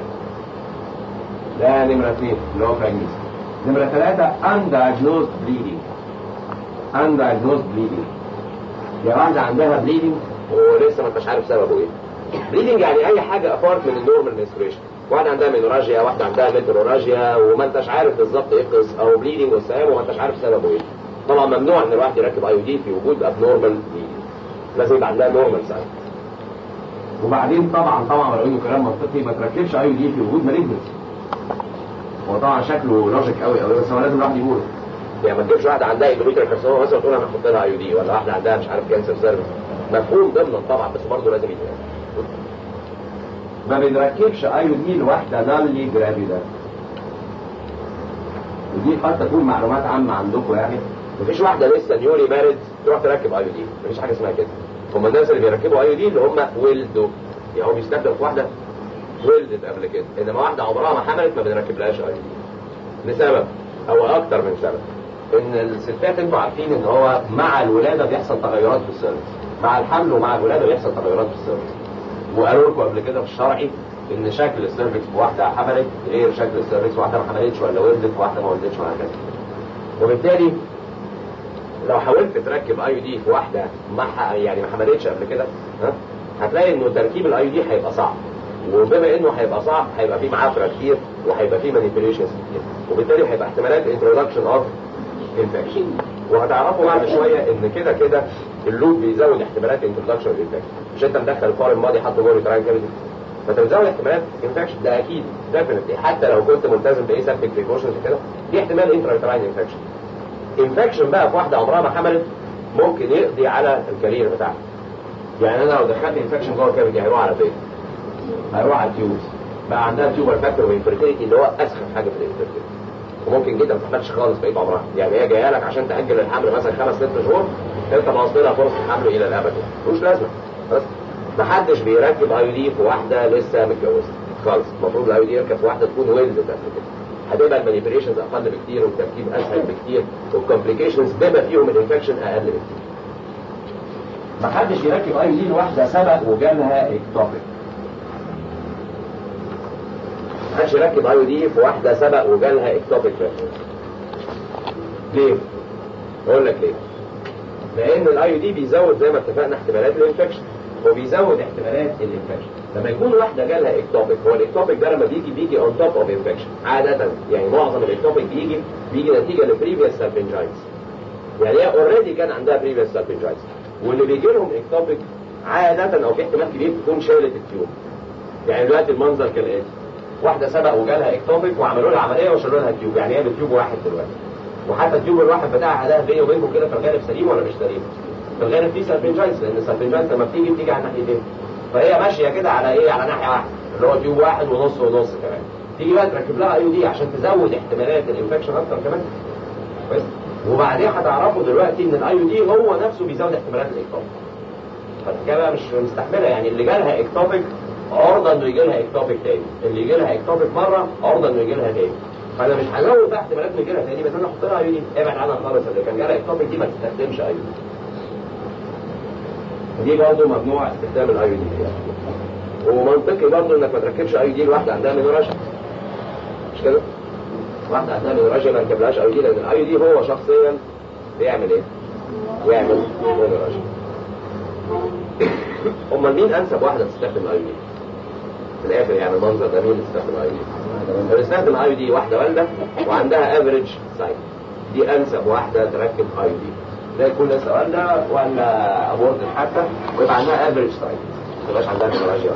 ده نمره اثنين اللي هو براجنس نمره ثلاثه undiagnosed bleeding undiagnosed bleeding يا واحده عندها بليدنج ولسه ما انتش عارف سببه ايه بليدنج يعني اي حاجه ابارت من النورمال منستريشن واحده عندها مينوراجيا واحده عندها ميتروراجيا وما انتش عارف بالظبط ايه القصه او بليدنج والسلام وما انتش عارف سببه ايه طبعا ممنوع ان الواحد يركب اي دي في وجود ابنورمال بليدنج لازم يبقى عندها نورمال سايد وبعدين طبعا طبعا لو انه كلام منطقي ما تركبش اي دي في وجود مالجنسي هو طبعا شكله لوجيك قوي قوي بس هو لازم الواحد يقوله يعني ما تجيبش واحده عندها اندوميتريال كارسينوما مثلا تقول انا هحط لها اي دي ولا واحده عندها مش عارف كانسر سيرفيس مفهوم ضمنا طبعا بس برضه لازم يتقال ما بنركبش اي دي لواحده نالي جرافيدا ودي قد تكون معلومات عامه عندكم يعني مفيش واحده لسه نيولي مارد تروح تركب اي دي مفيش حاجه اسمها كده هم الناس اللي بيركبوا اي دي اللي هم ولدوا يعني هو بيستخدم في واحده ولدت قبل كده انما واحده عمرها ما حملت ما بنركبلهاش اي دي لسبب او اكتر من سبب ان الستات انتوا عارفين ان هو مع الولاده بيحصل تغيرات في السيرفس مع الحمل ومع الولاده بيحصل تغيرات في السيرفس وقالوا لكم قبل كده في الشرعي ان شكل السيرفكس في واحده حملت غير شكل السيرفكس في واحده ما حملتش ولا ولدت واحده ما ولدتش وهكذا وبالتالي لو حاولت تركب اي دي في واحده ما ح- يعني ما حملتش قبل كده ها هتلاقي انه تركيب الاي دي هيبقى صعب وبما انه هيبقى صعب هيبقى فيه معافره كتير وهيبقى فيه مانيبيوليشنز كتير وبالتالي هيبقى احتمالات انترودكشن اوف انفكشن وهتعرفوا بعد شويه ان كده كده اللوب بيزود احتمالات انترودكشن انفكشن مش انت مدخل فارم ماضي حاطه جوه التراين كافيتي فانت بتزود احتمالات انفكشن ده اكيد ديفنتلي حتى لو كنت ملتزم بايه سبك بريكوشنز كده دي احتمال انتراين انفكشن انفكشن بقى في واحده عمرها ما حملت ممكن يقضي على الكارير بتاعها يعني انا لو دخلت انفكشن جوه الكافيتي هيروح على فين؟ هيروح على التيوبس بقى عندها تيوبر فاكتور وانفيرتيليتي اللي هو اسخف حاجه في الانفيرتيليتي وممكن جدا ما تحملش خالص بقيه عمرها يعني هي جايه لك عشان تاجل الحمل مثلا خمس ست شهور انت باصص لها فرصه الحمل الى الابد ملوش لازمه بس ما حدش بيركب اي دي في واحده لسه متجوزه خالص المفروض الاي دي يركب في واحده تكون ويلد قبل كده هتبقى المانيبيوليشنز اقل بكتير والتركيب اسهل بكتير والكومبليكيشنز بما فيهم الانفكشن اقل بكتير ما حدش يركب اي دي لواحده سبق وجالها اكتوبيك ما حدش يركب اي دي في واحده سبق وجالها اكتوبيك ليه؟ اقول لك ليه؟ لان الاي دي بيزود زي ما اتفقنا احتمالات الانفكشن وبيزود احتمالات الانفكشن لما يكون واحده جالها اكتوبيك هو الاكتوبيك ده لما بيجي بيجي اون توب اوف انفكشن عاده يعني معظم الاكتوبيك بيجي بيجي نتيجه لبريفيوس سالفنجايتس يعني هي اوريدي كان عندها بريفيوس سالفنجايتس واللي بيجي لهم اكتوبيك عاده او في احتمال كبير تكون شالت التيوب يعني دلوقتي المنظر كالاتي واحده سبق وجالها اكتوبيك وعملوا لها عمليه وشالوا لها التيوب يعني هي بتيوب واحد دلوقتي وحتى التيوب الواحد بتاعها ده بيني وبينكم كده في الغالب سليم ولا مش سليم؟ في الغالب في سالفنجايتس لان السالفنجايتس لما بتيجي بتيجي على ناحيتين فهي ماشيه كده على ايه على ناحيه واحده اللي هو تيوب واحد ونص ونص كمان تيجي بقى تركب لها اي دي عشان تزود احتمالات الانفكشن اكتر كمان كويس وبعدين هتعرفوا دلوقتي ان الاي دي هو نفسه بيزود احتمالات الاكتوبيك فالحكايه بقى مش مستحمله يعني اللي جالها اكتوبيك عرضه انه يجي لها اكتوبيك تاني اللي يجي لها اكتوبيك مره عرضه انه يجي لها تاني فانا مش هزود بقى احتمالات انه يجي لها تاني بس انا احط لها اي دي ابعد عنها خالص اللي كان جالها اكتوبيك دي ما تستخدمش اي دي دي برضه ممنوع استخدام الاي دي ومنطقي برضه انك ما تركبش اي دي لواحده عندها مينوراجيا مش كده؟ واحده عندها مينوراجيا ما نركبلهاش اي دي لان الاي دي هو شخصيا بيعمل ايه؟ بيعمل مينوراجيا امال مين انسب واحده تستخدم الاي دي؟ في الاخر يعني المنظر ده مين يستخدم الاي دي؟ اللي يستخدم اي دي واحده والده وعندها افريج سايت دي انسب واحده تركب اي دي زي كل لسه والده ولا ابورت حتى ويبقى عندها افريج سايت ما تبقاش عندها مينوراجيا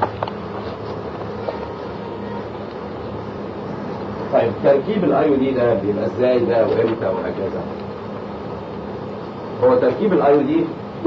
طيب تركيب الاي دي ده بيبقى ازاي ده وامتى وهكذا هو تركيب الاي دي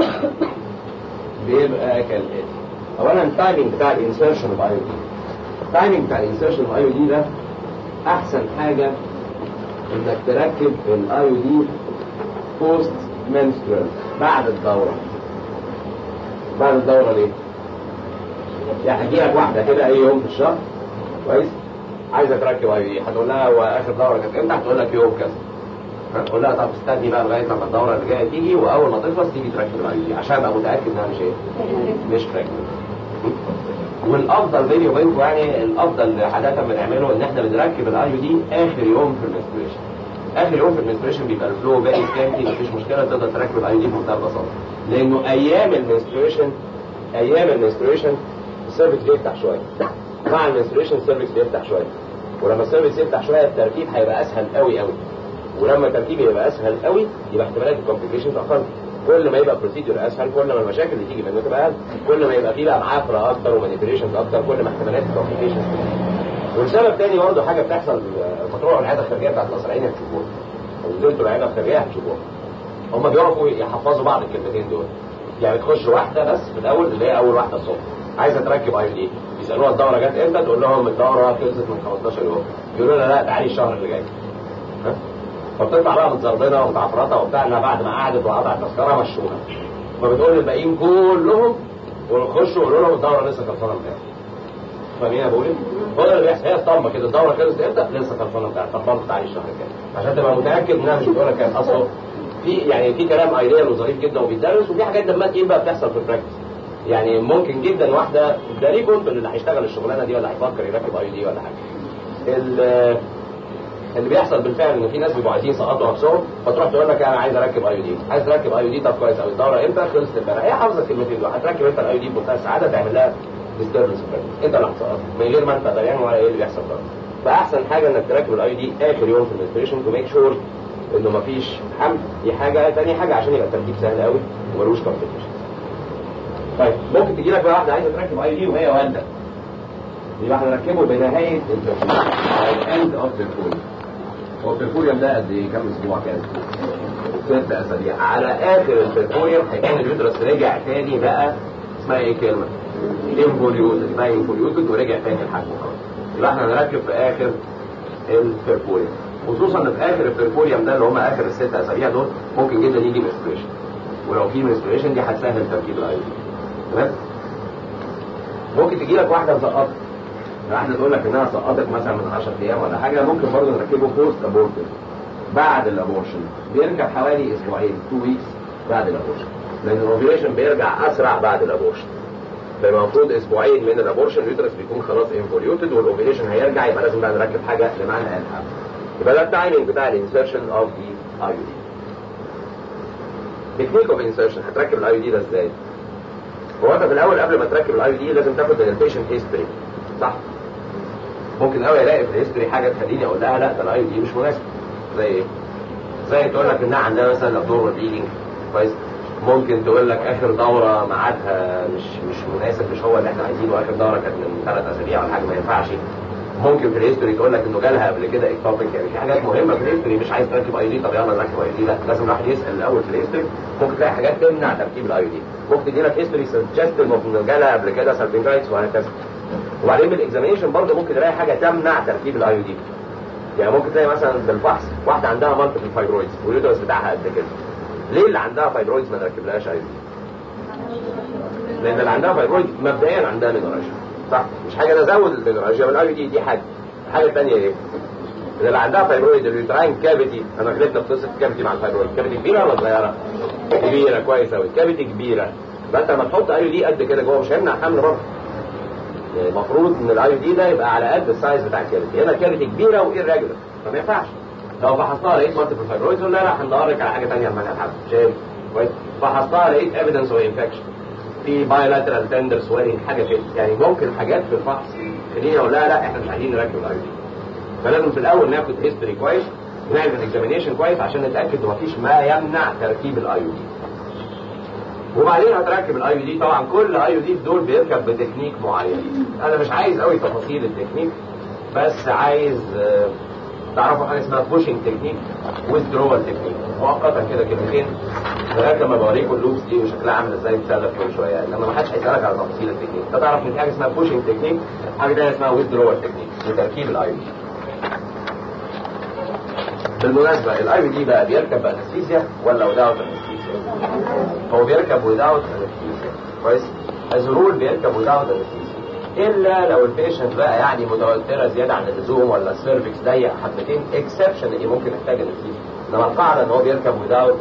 بيبقى كالاتي اولا التايمنج بتاع الانسرشن اوف اي دي التايمنج بتاع الانسرشن اوف اي دي ده احسن حاجه انك تركب الاي دي بوست منسترال بعد الدوره بعد الدوره ليه؟ يعني هتجيلك واحده كده اي يوم في الشهر كويس عايزه تركب اي دي هتقول لها هو اخر دوره كانت امتى؟ هتقول لك يوم كذا هتقول لها طب استني بقى لغايه لما الدوره اللي جايه تيجي واول ما تخلص تيجي تركب الاي دي عشان ابقى متاكد انها مش ايه؟ مش بريجننت والافضل بيني وبينكم يعني الافضل اللي عاده بنعمله ان احنا بنركب الاي دي اخر يوم في المنستريشن اخر يوم في المنستريشن بيبقى الفلو باقي سكانتي مفيش مشكله تقدر تركب الاي دي بمنتهى البساطه لانه ايام المنستريشن ايام المنستريشن السيرفكس بيفتح شويه مع المنستريشن السيرفكس بيفتح شويه ولما السيرفكس يفتح شويه التركيب هيبقى اسهل قوي قوي ولما التركيب يبقى اسهل قوي يبقى احتمالات الكومبليكيشنز اقل كل ما يبقى بروسيدور اسهل كل ما المشاكل اللي تيجي منه تبقى اقل كل ما يبقى فيه بقى معافره اكتر ومانيبيوليشنز اكتر كل ما احتمالات الكومبليكيشنز والسبب تاني برضه حاجه بتحصل مطروح العياده الخارجيه بتاعت المصريين هتشوفوها لو نزلتوا العياده الخارجيه هتشوفوها هم بيقفوا يحفظوا بعض الكلمتين دول يعني تخش واحده بس في الاول اللي هي اول واحده الصبح عايزه تركب اي دي يسالوها الدوره جت امتى تقول لهم الدوره خلصت من 15 يوم يقولوا لها لا تعالي الشهر اللي جاي ها فبتطلع بقى متزربنه ومتعفرطه وبتاع انها بعد ما قعدت وقطعت تذكره مشوها فبتقول للباقيين كلهم وخشوا قولوا لهم الدوره لسه خلصانه امبارح فاهمين يا بقول هو ده اللي بيحصل هي الطمه كده الدوره خلصت امتى لسه خلصانه امبارح طب برضه تعالي الشهر الجاي عشان تبقى متاكد انها مش بتقول لك كان اصلا في يعني في كلام ايديال وظريف جدا وبيتدرس وفي حاجات دمها تقيل بقى بتحصل في البراكتس يعني ممكن جدا واحده ده ليه كنت اللي هيشتغل الشغلانه دي ولا هيفكر يركب اي دي ولا حاجه اللي بيحصل بالفعل ان في ناس بيبقوا عايزين يسقطوا نفسهم فتروح تقول لك انا عايز اركب اي دي عايز تركب اي دي طب كويس قوي الدوره امتى خلصت امبارح هي حافظه الكلمتين دول هتركب انت الاي دي بمنتهى السعاده تعمل لها ديستربنس انت اللي هتسقط من غير ما انت دريان ولا ايه اللي بيحصل بره فاحسن حاجه انك تركب الاي دي اخر يوم في المنستريشن تو ميك شور انه مفيش حمل دي حاجه ثاني حاجه عشان يبقى التركيب سهل قوي وملوش كومبليكيشن طيب ممكن تجي لك بقى واحده عايزه تركب اي دي وهي والده يبقى احنا نركبه بنهايه التركيب اند اوف ذا هو البرفوريوم ده قد ايه كام اسبوع كان؟ ست اسابيع على اخر البرفوريوم هيكون اليوترس رجع تاني بقى اسمها ايه كلمه؟ انفوليوتد اسمها انفوليوتد ورجع تاني لحجمه خلاص يبقى احنا نركب في اخر البرفوريوم خصوصا ان في اخر البرفوريوم ده اللي هم اخر الست اسابيع دول ممكن جدا يجي منستريشن ولو في منستريشن دي هتسهل تركيب الاي تمام؟ ممكن تجي لك واحده مسقطه واحده تقول لك انها سقطت مثلا من 10 ايام ولا حاجه ممكن برضه نركبه بوست ابورشن بعد الابورشن بيرجع حوالي اسبوعين 2 ويكس بعد الابورشن لان الاوفيليشن بيرجع اسرع بعد الابورشن فالمفروض اسبوعين من الابورشن اليوترس بيكون خلاص انفوليوتد والاوفيليشن هيرجع يبقى لازم بقى نركب حاجه لمعنى الحمل يبقى ده التايمنج بتاع الانسرشن اوف ذا اي دي تكنيك اوف انسرشن هتركب الاي دي ده ازاي؟ هو انت في الاول قبل ما تركب الاي دي لازم تاخد من البيشنت هيستوري صح ممكن قوي الاقي في الهيستوري حاجه تخليني اقول لها لا ده الاي دي مش مناسب زي ايه؟ زي تقول لك انها عندها مثلا ابدورال بليدنج كويس ممكن تقول لك اخر دوره ميعادها مش مش مناسب مش هو اللي احنا عايزينه اخر دوره كانت من ثلاث اسابيع ولا حاجه ما ينفعش ممكن في الهيستوري تقول لك انه جالها قبل كده اكتوبيك يعني في حاجات مهمه في الهيستوري مش عايز تركب اي دي طب يلا نركب اي دي لا لازم الواحد يسال الاول في الهيستوري ممكن تلاقي حاجات تمنع تركيب الاي دي ممكن تدي لك هيستوري سجست انه جالها قبل كده سالفنجايتس وهكذا وبعدين بالاكزامينشن برضه ممكن تلاقي حاجه تمنع تركيب الاي دي يعني ممكن تلاقي مثلا بالفحص واحده عندها مالتيبل فايبرويدز واليوترس بتاعها قد كده ليه اللي عندها فايبرويدز ما نركبلهاش اي دي لان اللي عندها فايبرويد مبدئيا عندها مينوراجيا صح مش حاجه نزود المينوراجيا من الاي دي دي حاجه الحاجه الثانيه ايه اللي عندها فايبرويد اليوتراين كافيتي انا غلطت في قصه كافيتي مع الفايبرويد كافيتي كبيره ولا صغيره كبيره كويس قوي كافيتي كبيره فانت لما تحط اي دي قد كده جوه مش هيمنع حمل برضه يعني المفروض ان الاي دي ده يبقى على قد السايز بتاع الكافيتي هنا كافيتي كبيره وايرجولار فما ينفعش لو فحصتها لقيت مالتيبل فايبرويد لا لا هندورك على حاجه ثانيه لما نتحدث شايف كويس فحصتها لقيت ايفيدنس اوف انفكشن في بايلاترال تندر سويرنج حاجه كده يعني ممكن حاجات في الفحص خلينا اقول لا لا احنا مش عايزين نركب الاي دي فلازم في الاول ناخد هيستوري كويس ونعمل اكزامينيشن كويس عشان نتاكد مفيش ما يمنع تركيب الاي دي وبعدين هتركب الاي دي طبعا كل اي دي دول بيركب بتكنيك معين انا مش عايز قوي تفاصيل التكنيك بس عايز آه، تعرفوا حاجه اسمها بوشنج تكنيك ويزدرول تكنيك مؤقتا كده كلمتين لغايه لما بوريكم اللوبس دي وشكلها عامل ازاي بتسلف كل شويه يعني لما ما حدش هيسالك على تفاصيل التكنيك انت تعرف ان في حاجه اسمها بوشنج تكنيك حاجه ثانيه اسمها ويزدرول تكنيك لتركيب الاي دي بالمناسبه الاي دي بقى بيركب بانستيزيا ولا وداوت انستيزيا؟ هو بيركب وداوت انستيزيا كويس؟ از رول بيركب وداوت انستيزيا الا لو البيشنت بقى يعني متوتره زياده عن اللزوم ولا السيرفكس ضيق حبتين اكسبشن اللي ممكن يحتاج انستيزيا انما القاعده ان هو بيركب وداوت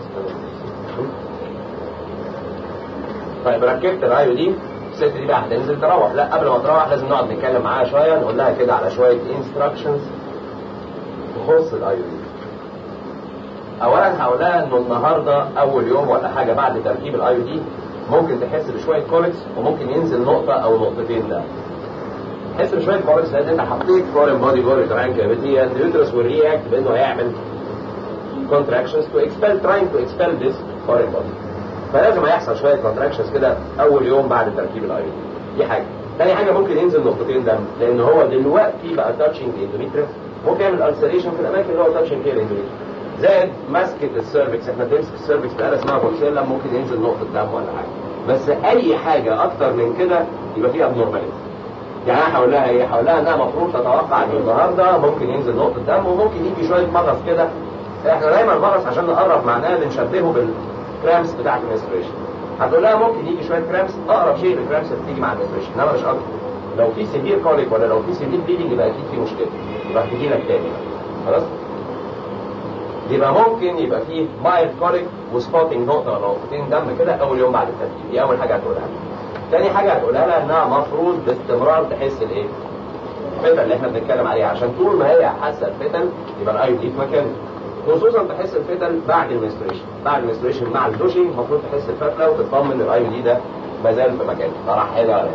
طيب ركبت الايو دي الست دي بقى هتنزل تروح لا قبل ما تروح لازم نقعد نتكلم معاها شويه نقول لها كده على شويه انستراكشنز تخص الايو دي اولا هقول لها انه النهارده اول يوم ولا حاجه بعد تركيب الايو دي ممكن تحس بشويه كوليكس وممكن ينزل نقطه او نقطتين ده تحس بشويه كوليكس لان انت حطيت فورين بودي جوه الجران كافيتي اند اليوترس will react بانه هيعمل contractions to expel trying to expel this foreign body فلازم هيحصل شويه contractions كده اول يوم بعد تركيب الاي دي دي حاجه تاني حاجه ممكن ينزل نقطتين دم لان هو دلوقتي بقى تاتشنج اندوميتريس ممكن يعمل السريشن في الاماكن اللي هو تاتشنج فيها الاندوميتريس زائد مسكه السيرفكس احنا بنمسك السيرفكس بآلة اسمها بولسيلا ممكن ينزل نقطه دم ولا حاجه بس اي حاجه اكتر من كده يبقى فيها ابنورماليتي يعني انا هقول لها ايه؟ هقول لها انها المفروض تتوقع ان النهارده ممكن ينزل نقطه دم وممكن يجي شويه مغص كده احنا دايما المغص عشان نقرب معناه بنشبهه بالكرامس بتاعت المنستريشن هتقول لها ممكن يجي شويه كرامس اقرب شيء للكرامس اللي بتيجي مع المنستريشن انما مش اكتر لو في سيفير كوليك ولا لو في سيفير بليدنج يبقى اكيد في مشكله يبقى هتجي لك تاني خلاص يبقى ممكن يبقى فيه مايل كوليك وسبوتنج نقطه ولا نقطتين دم كده اول يوم بعد التركيب دي اول حاجه هتقولها تاني حاجه هتقولها لها انها مفروض باستمرار تحس الايه؟ الفتن اللي احنا بنتكلم عليها عشان طول ما هي حاسه الفتن يبقى الاي دي في مكانه خصوصا تحس الفتن بعد المنستريشن بعد المنستريشن مع الدوشنج المفروض تحس الفتله وتطمن ان الاي دي ده ما زال في مكانه لا راح هنا ولا هنا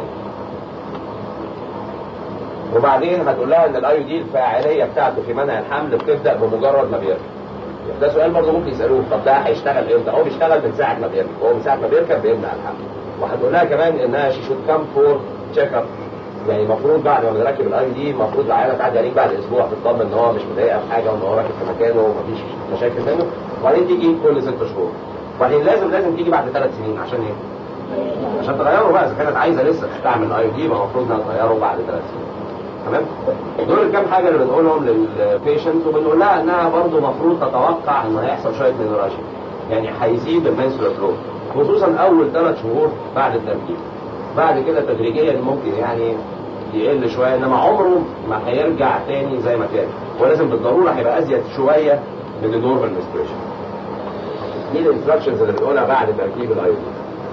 وبعدين هتقول لها ان الاي دي الفاعليه بتاعته في منع الحمل بتبدا بمجرد ما بيركب ده سؤال برضه ممكن يسالوه طب ده هيشتغل امتى؟ هو بيشتغل من ساعه ما بيركب هو من ساعه ما بيركب بيمنع الحمل وهتقول لها كمان انها شي شود كام فور تشيك اب يعني المفروض بعد ما بنركب الاي دي المفروض العيله تعدي عليك بعد اسبوع تطمن ان هو مش مضايقها في حاجه وان هو راكب في مكانه ومفيش مشاكل منه وبعدين تيجي كل ست شهور وبعدين لازم لازم تيجي بعد ثلاث سنين عشان ايه؟ عشان تغيره بقى اذا كانت عايزه لسه تستعمل الاي دي يبقى المفروض انها تغيره بعد ثلاث سنين تمام؟ دول الكام حاجه اللي بنقولهم للبيشنت وبنقول لها انها برضه المفروض تتوقع ان هيحصل شويه مينوراجيا يعني هيزيد المنسولار فلو خصوصا اول ثلاث شهور بعد التركيب بعد كده تدريجيا ممكن يعني يقل شويه انما عمره ما هيرجع تاني زي ما كان ولازم بالضروره هيبقى ازيد شويه من النورمال منستريشن دي الانستراكشنز اللي بنقولها بعد تركيب الاي دي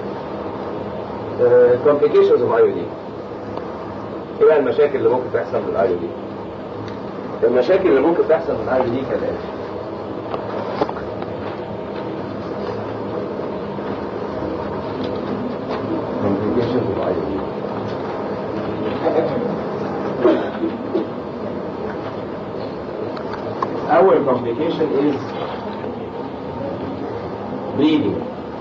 كومبليكيشنز اوف اي دي ايه بقى المشاكل اللي ممكن تحصل من الاي دي المشاكل اللي ممكن تحصل من الاي دي كالاتي complications اول complication is bleeding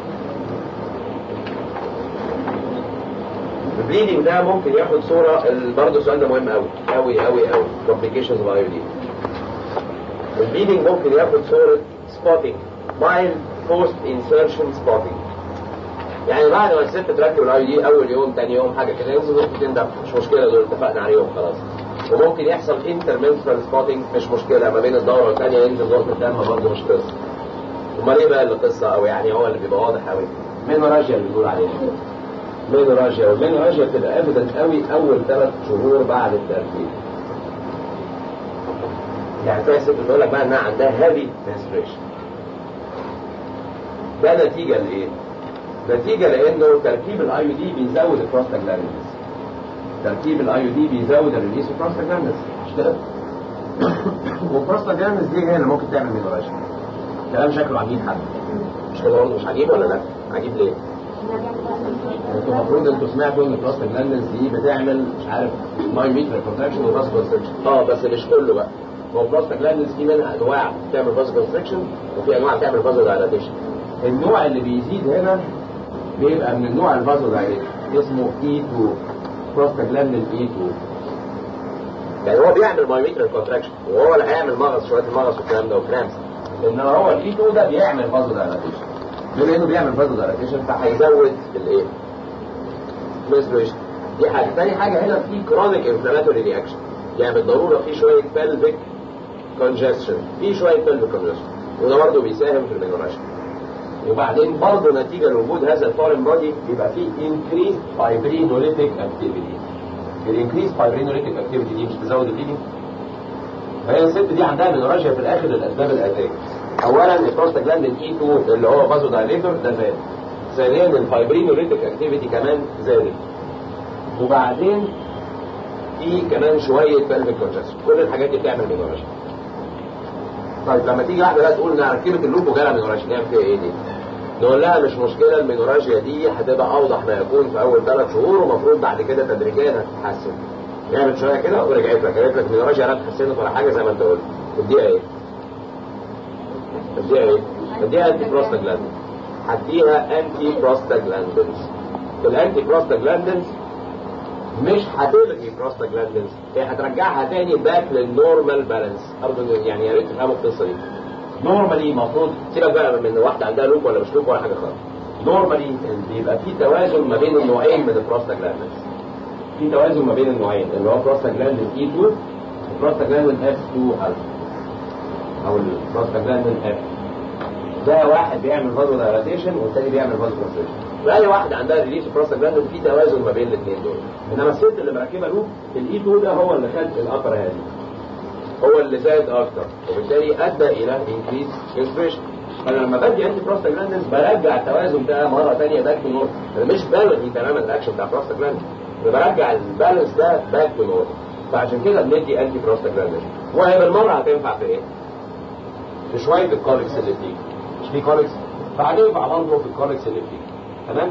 البليدنج ده ممكن ياخد صورة برضه السؤال ده مهم قوي قوي قوي قوي complications of IUD البليدنج ممكن ياخد صورة spotting mild post insertion spotting يعني بعد ما الست تركب الاي دي اول يوم تاني يوم حاجه كده ينزل نقطتين دم مش مشكله دول اتفقنا عليهم خلاص وممكن يحصل انترمنسترال سبوتنج مش مشكله ما بين الدوره والثانيه ينزل نقطه دم برضه مش قصه امال ايه بقى اللي قصه او يعني هو اللي بيبقى واضح قوي مينوراجيا اللي بنقول عليها مينوراجيا والمينوراجيا بتبقى ايفيدنت قوي اول ثلاث شهور بعد التركيب يعني تلاقي الست بتقول لك بقى انها عندها هيفي menstruation ده نتيجه لايه؟ نتيجه لانه تركيب الاي يو دي بيزود البروستاجلاندز تركيب الاي يو دي بيزود الريليس البروستاجلاندز مش كده؟ والبروستاجلاندز دي هي اللي ممكن تعمل مينوراجيا كلام شكله عجيب حد مش كده برضه مش عجيب ولا لا؟ عجيب ليه؟ انتوا المفروض انتوا سمعتوا ان البروستاجلاندز دي بتعمل مش عارف مايوميتر كونتراكشن وباس كونستريكشن اه بس مش كله بقى هو البروستاجلاندز في منها انواع بتعمل باس كونستريكشن وفي انواع بتعمل باس دايلاتيشن النوع اللي بيزيد هنا بيبقى من النوع الفازو دايليت اسمه E2 بروستاجلاندين E2 يعني هو بيعمل مايوميتر كونتراكشن وهو اللي هيعمل مغص شويه المغص والكلام ده وكرامس انما هو الاي 2 ده بيعمل فازو دايلاتيشن بما انه بيعمل فازو دايلاتيشن فهيزود الايه؟ menstruation دي حاجه ثاني حاجه هنا في كرونيك انفلاماتوري رياكشن يعني بالضروره في شويه pelvic congestion في شويه pelvic congestion وده برضه بيساهم في المينوراجيا وبعدين برضه نتيجه لوجود هذا الفورين بودي بيبقى فيه increased fibrinolytic activity الانكريز fibrinolytic activity دي مش تزود البليدنج فهي الست دي عندها مينوراجيا في الاخر للاسباب الاتيه اولا البروستاجلاندين اي 2 اللي هو بازو دايليتور ده زاد ثانيا الفايبرينوليتيك اكتيفيتي كمان زادت وبعدين في كمان شويه بلفيك كونجكشن كل الحاجات دي بتعمل مينوراجيا طيب لما تيجي واحده بقى تقول انها ركبت اللوب وجالها مينوراجيا نعمل فيها ايه دي؟ نقول لها مش مشكله المينوراجيا دي هتبقى اوضح ما يكون في اول ثلاث شهور ومفروض بعد كده تدريجيا هتتحسن. نعمل شويه كده ورجعت لك قالت لك مينوراجيا لا اتحسنت ولا حاجه زي ما انت قلت. تديها ايه؟ تديها ايه؟ تديها انتي بروستاجلاندين. هديها انتي بروستاجلاندينز. الانتي بروستاجلاندينز مش هتلغي بروستاجلاندينز هي هترجعها تاني باك للنورمال بالانس ارجو يعني يا ريت تفهموا القصه دي نورمالي المفروض سيبك بقى من واحده عندها لوب ولا مش لوب ولا حاجه خالص نورمالي بيبقى في توازن ما بين النوعين من البروستاجلاندينز في توازن ما بين النوعين اللي هو بروستاجلاندين اي 2 وبروستاجلاندين اف 2 الفا او البروستاجلاندين اف ده واحد بيعمل فازو دايلاتيشن والتاني بيعمل فازو كونستريكشن واي واحد عندها ريليس بروستاجلاندين في توازن ما بين الاثنين دول انما الست اللي مركبه لوب الاي 2 ده هو اللي خد الابر هذه هو اللي زاد اكتر وبالتالي ادى الى انكريز انسبريشن فانا لما بدي انتي بروستاجلاندينز برجع التوازن ده مره ثانيه باك تو نورمال انا مش بلغي تماما الاكشن بتاع بروستاجلاندين انا برجع البالانس ده باك تو نورمال فعشان كده بندي انتي بروستاجلاندين وهي بالمره هتنفع في ايه؟ في شويه الكوليكس اللي بتيجي مش في كوليكس فهتنفع برضه في الكوليكس اللي بتيجي تمام؟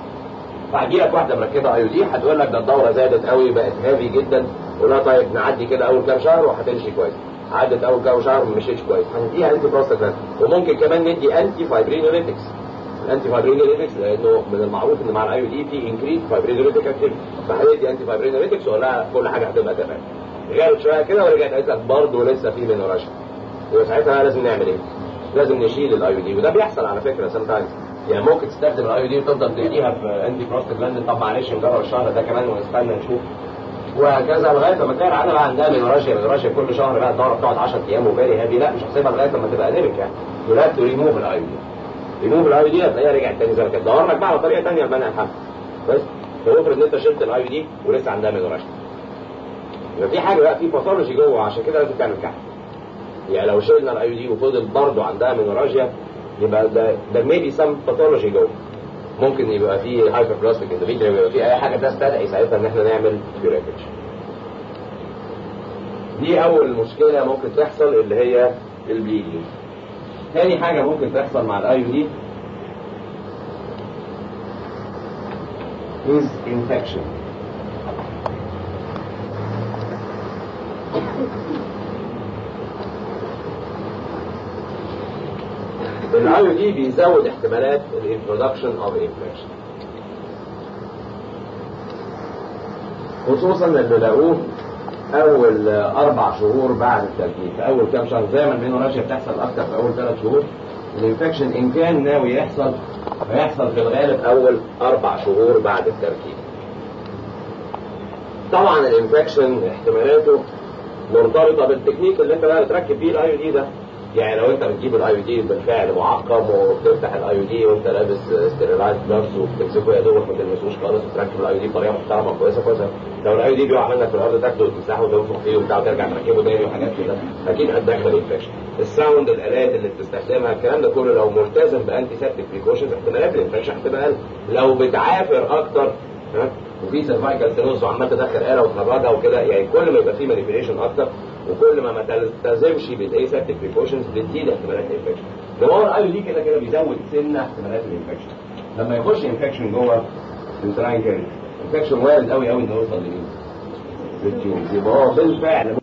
فهجي لك واحده مركبه اي دي هتقول لك ده الدوره زادت قوي بقت هافي جدا قول لها طيب نعدي كده اول كام شهر وهتمشي كويس عدت اول كام شهر ما مشيتش كويس هنديها انتي بروستاجلاند وممكن كمان ندي انتي فايبرينوليتكس الانتي فايبرينوليتكس لانه من المعروف ان مع الاي دي في انكريز فايبرينوليتك اكتيفيتي فهندي انتي فايبرينوليتكس واقول لها كل حاجه هتبقى تمام رجعت شويه كده ورجعت قالت لك برضه لسه في مينوراجيا يبقى ساعتها لازم نعمل ايه؟ لازم نشيل الاي دي وده بيحصل على فكره سام تايمز يعني ممكن تستخدم الاي دي وتفضل تديها في انتي بروستاجلاند طب معلش نجرب الشهر ده كمان ونستنى نشوف وهكذا لغايه لما تلاقي العاده بقى عندها مينوراجيا مينوراجيا كل شهر بقى الدوره بتقعد 10 ايام وفيري هابي لا مش هسيبها لغايه لما تبقى انيميك يعني يو هاف تو ريموف الاي دي ريموف الاي دي هتلاقيها رجعت تاني زي ما كانت دور لك بقى على طريقه ثانيه لمنع الحمل بس فافرض ان انت شلت الاي دي ولسه عندها مينوراجيا يبقى في حاجه بقى في باثولوجي جوه عشان كده لازم تعمل كحك يعني لو شلنا الاي دي وفضل برضه عندها مينوراجيا يبقى ده ده ميبي سم باثولوجي جوه ممكن يبقى في هايبر بلاستيك اندوميتريوم يبقى في اي حاجه تستدعي ساعتها ان احنا نعمل بيوريفيكشن دي اول مشكله ممكن تحصل اللي هي البليدنج تاني حاجه ممكن تحصل مع الاي دي is infection الاي دي بيزود احتمالات الانترودكشن اوف انفكشن خصوصا اللي لاقوه اول اربع شهور بعد التركيب في اول كام شهر زي ما المينوراشيا بتحصل اكتر في اول ثلاث شهور الانفكشن ان كان ناوي يحصل هيحصل في الغالب اول اربع شهور بعد التركيب طبعا الانفكشن احتمالاته مرتبطه بالتكنيك اللي انت بقى بتركب فيه الاي دي ده يعني لو انت بتجيب الاي دي بالفعل معقم وبتفتح الاي دي وانت لابس ستيرلايز جلافز وبتمسكه يا دوبك ما تلمسوش خالص وتركب الاي دي بطريقه محترمه كويسه كويسه لو الاي دي بيقع منك في الارض تاخده وتمسحه وتنفخ فيه وبتاع وترجع تركبه تاني وحاجات كده اكيد هتدخل انفكشن الساوند الالات اللي بتستخدمها الكلام ده كله لو ملتزم بانتي سيبتيك بريكوشنز احتمالات الانفكشن هتبقى اقل لو بتعافر اكتر ها وفي سيرفايكال سينوز وعمال تدخل آلة وتخرجها وكده يعني كل ما يبقى فيه مانيبيوليشن اكتر وكل ما ما تلتزمش بالاي سيبتيك بريكوشنز بتزيد احتمالات الانفكشن ده هو الاي دي كده كده بيزود سنه احتمالات الانفكشن لما يخش انفكشن جوه الانتراين كاري انفكشن وارد قوي قوي انه يوصل لمين؟ للتيومز يبقى هو بالفعل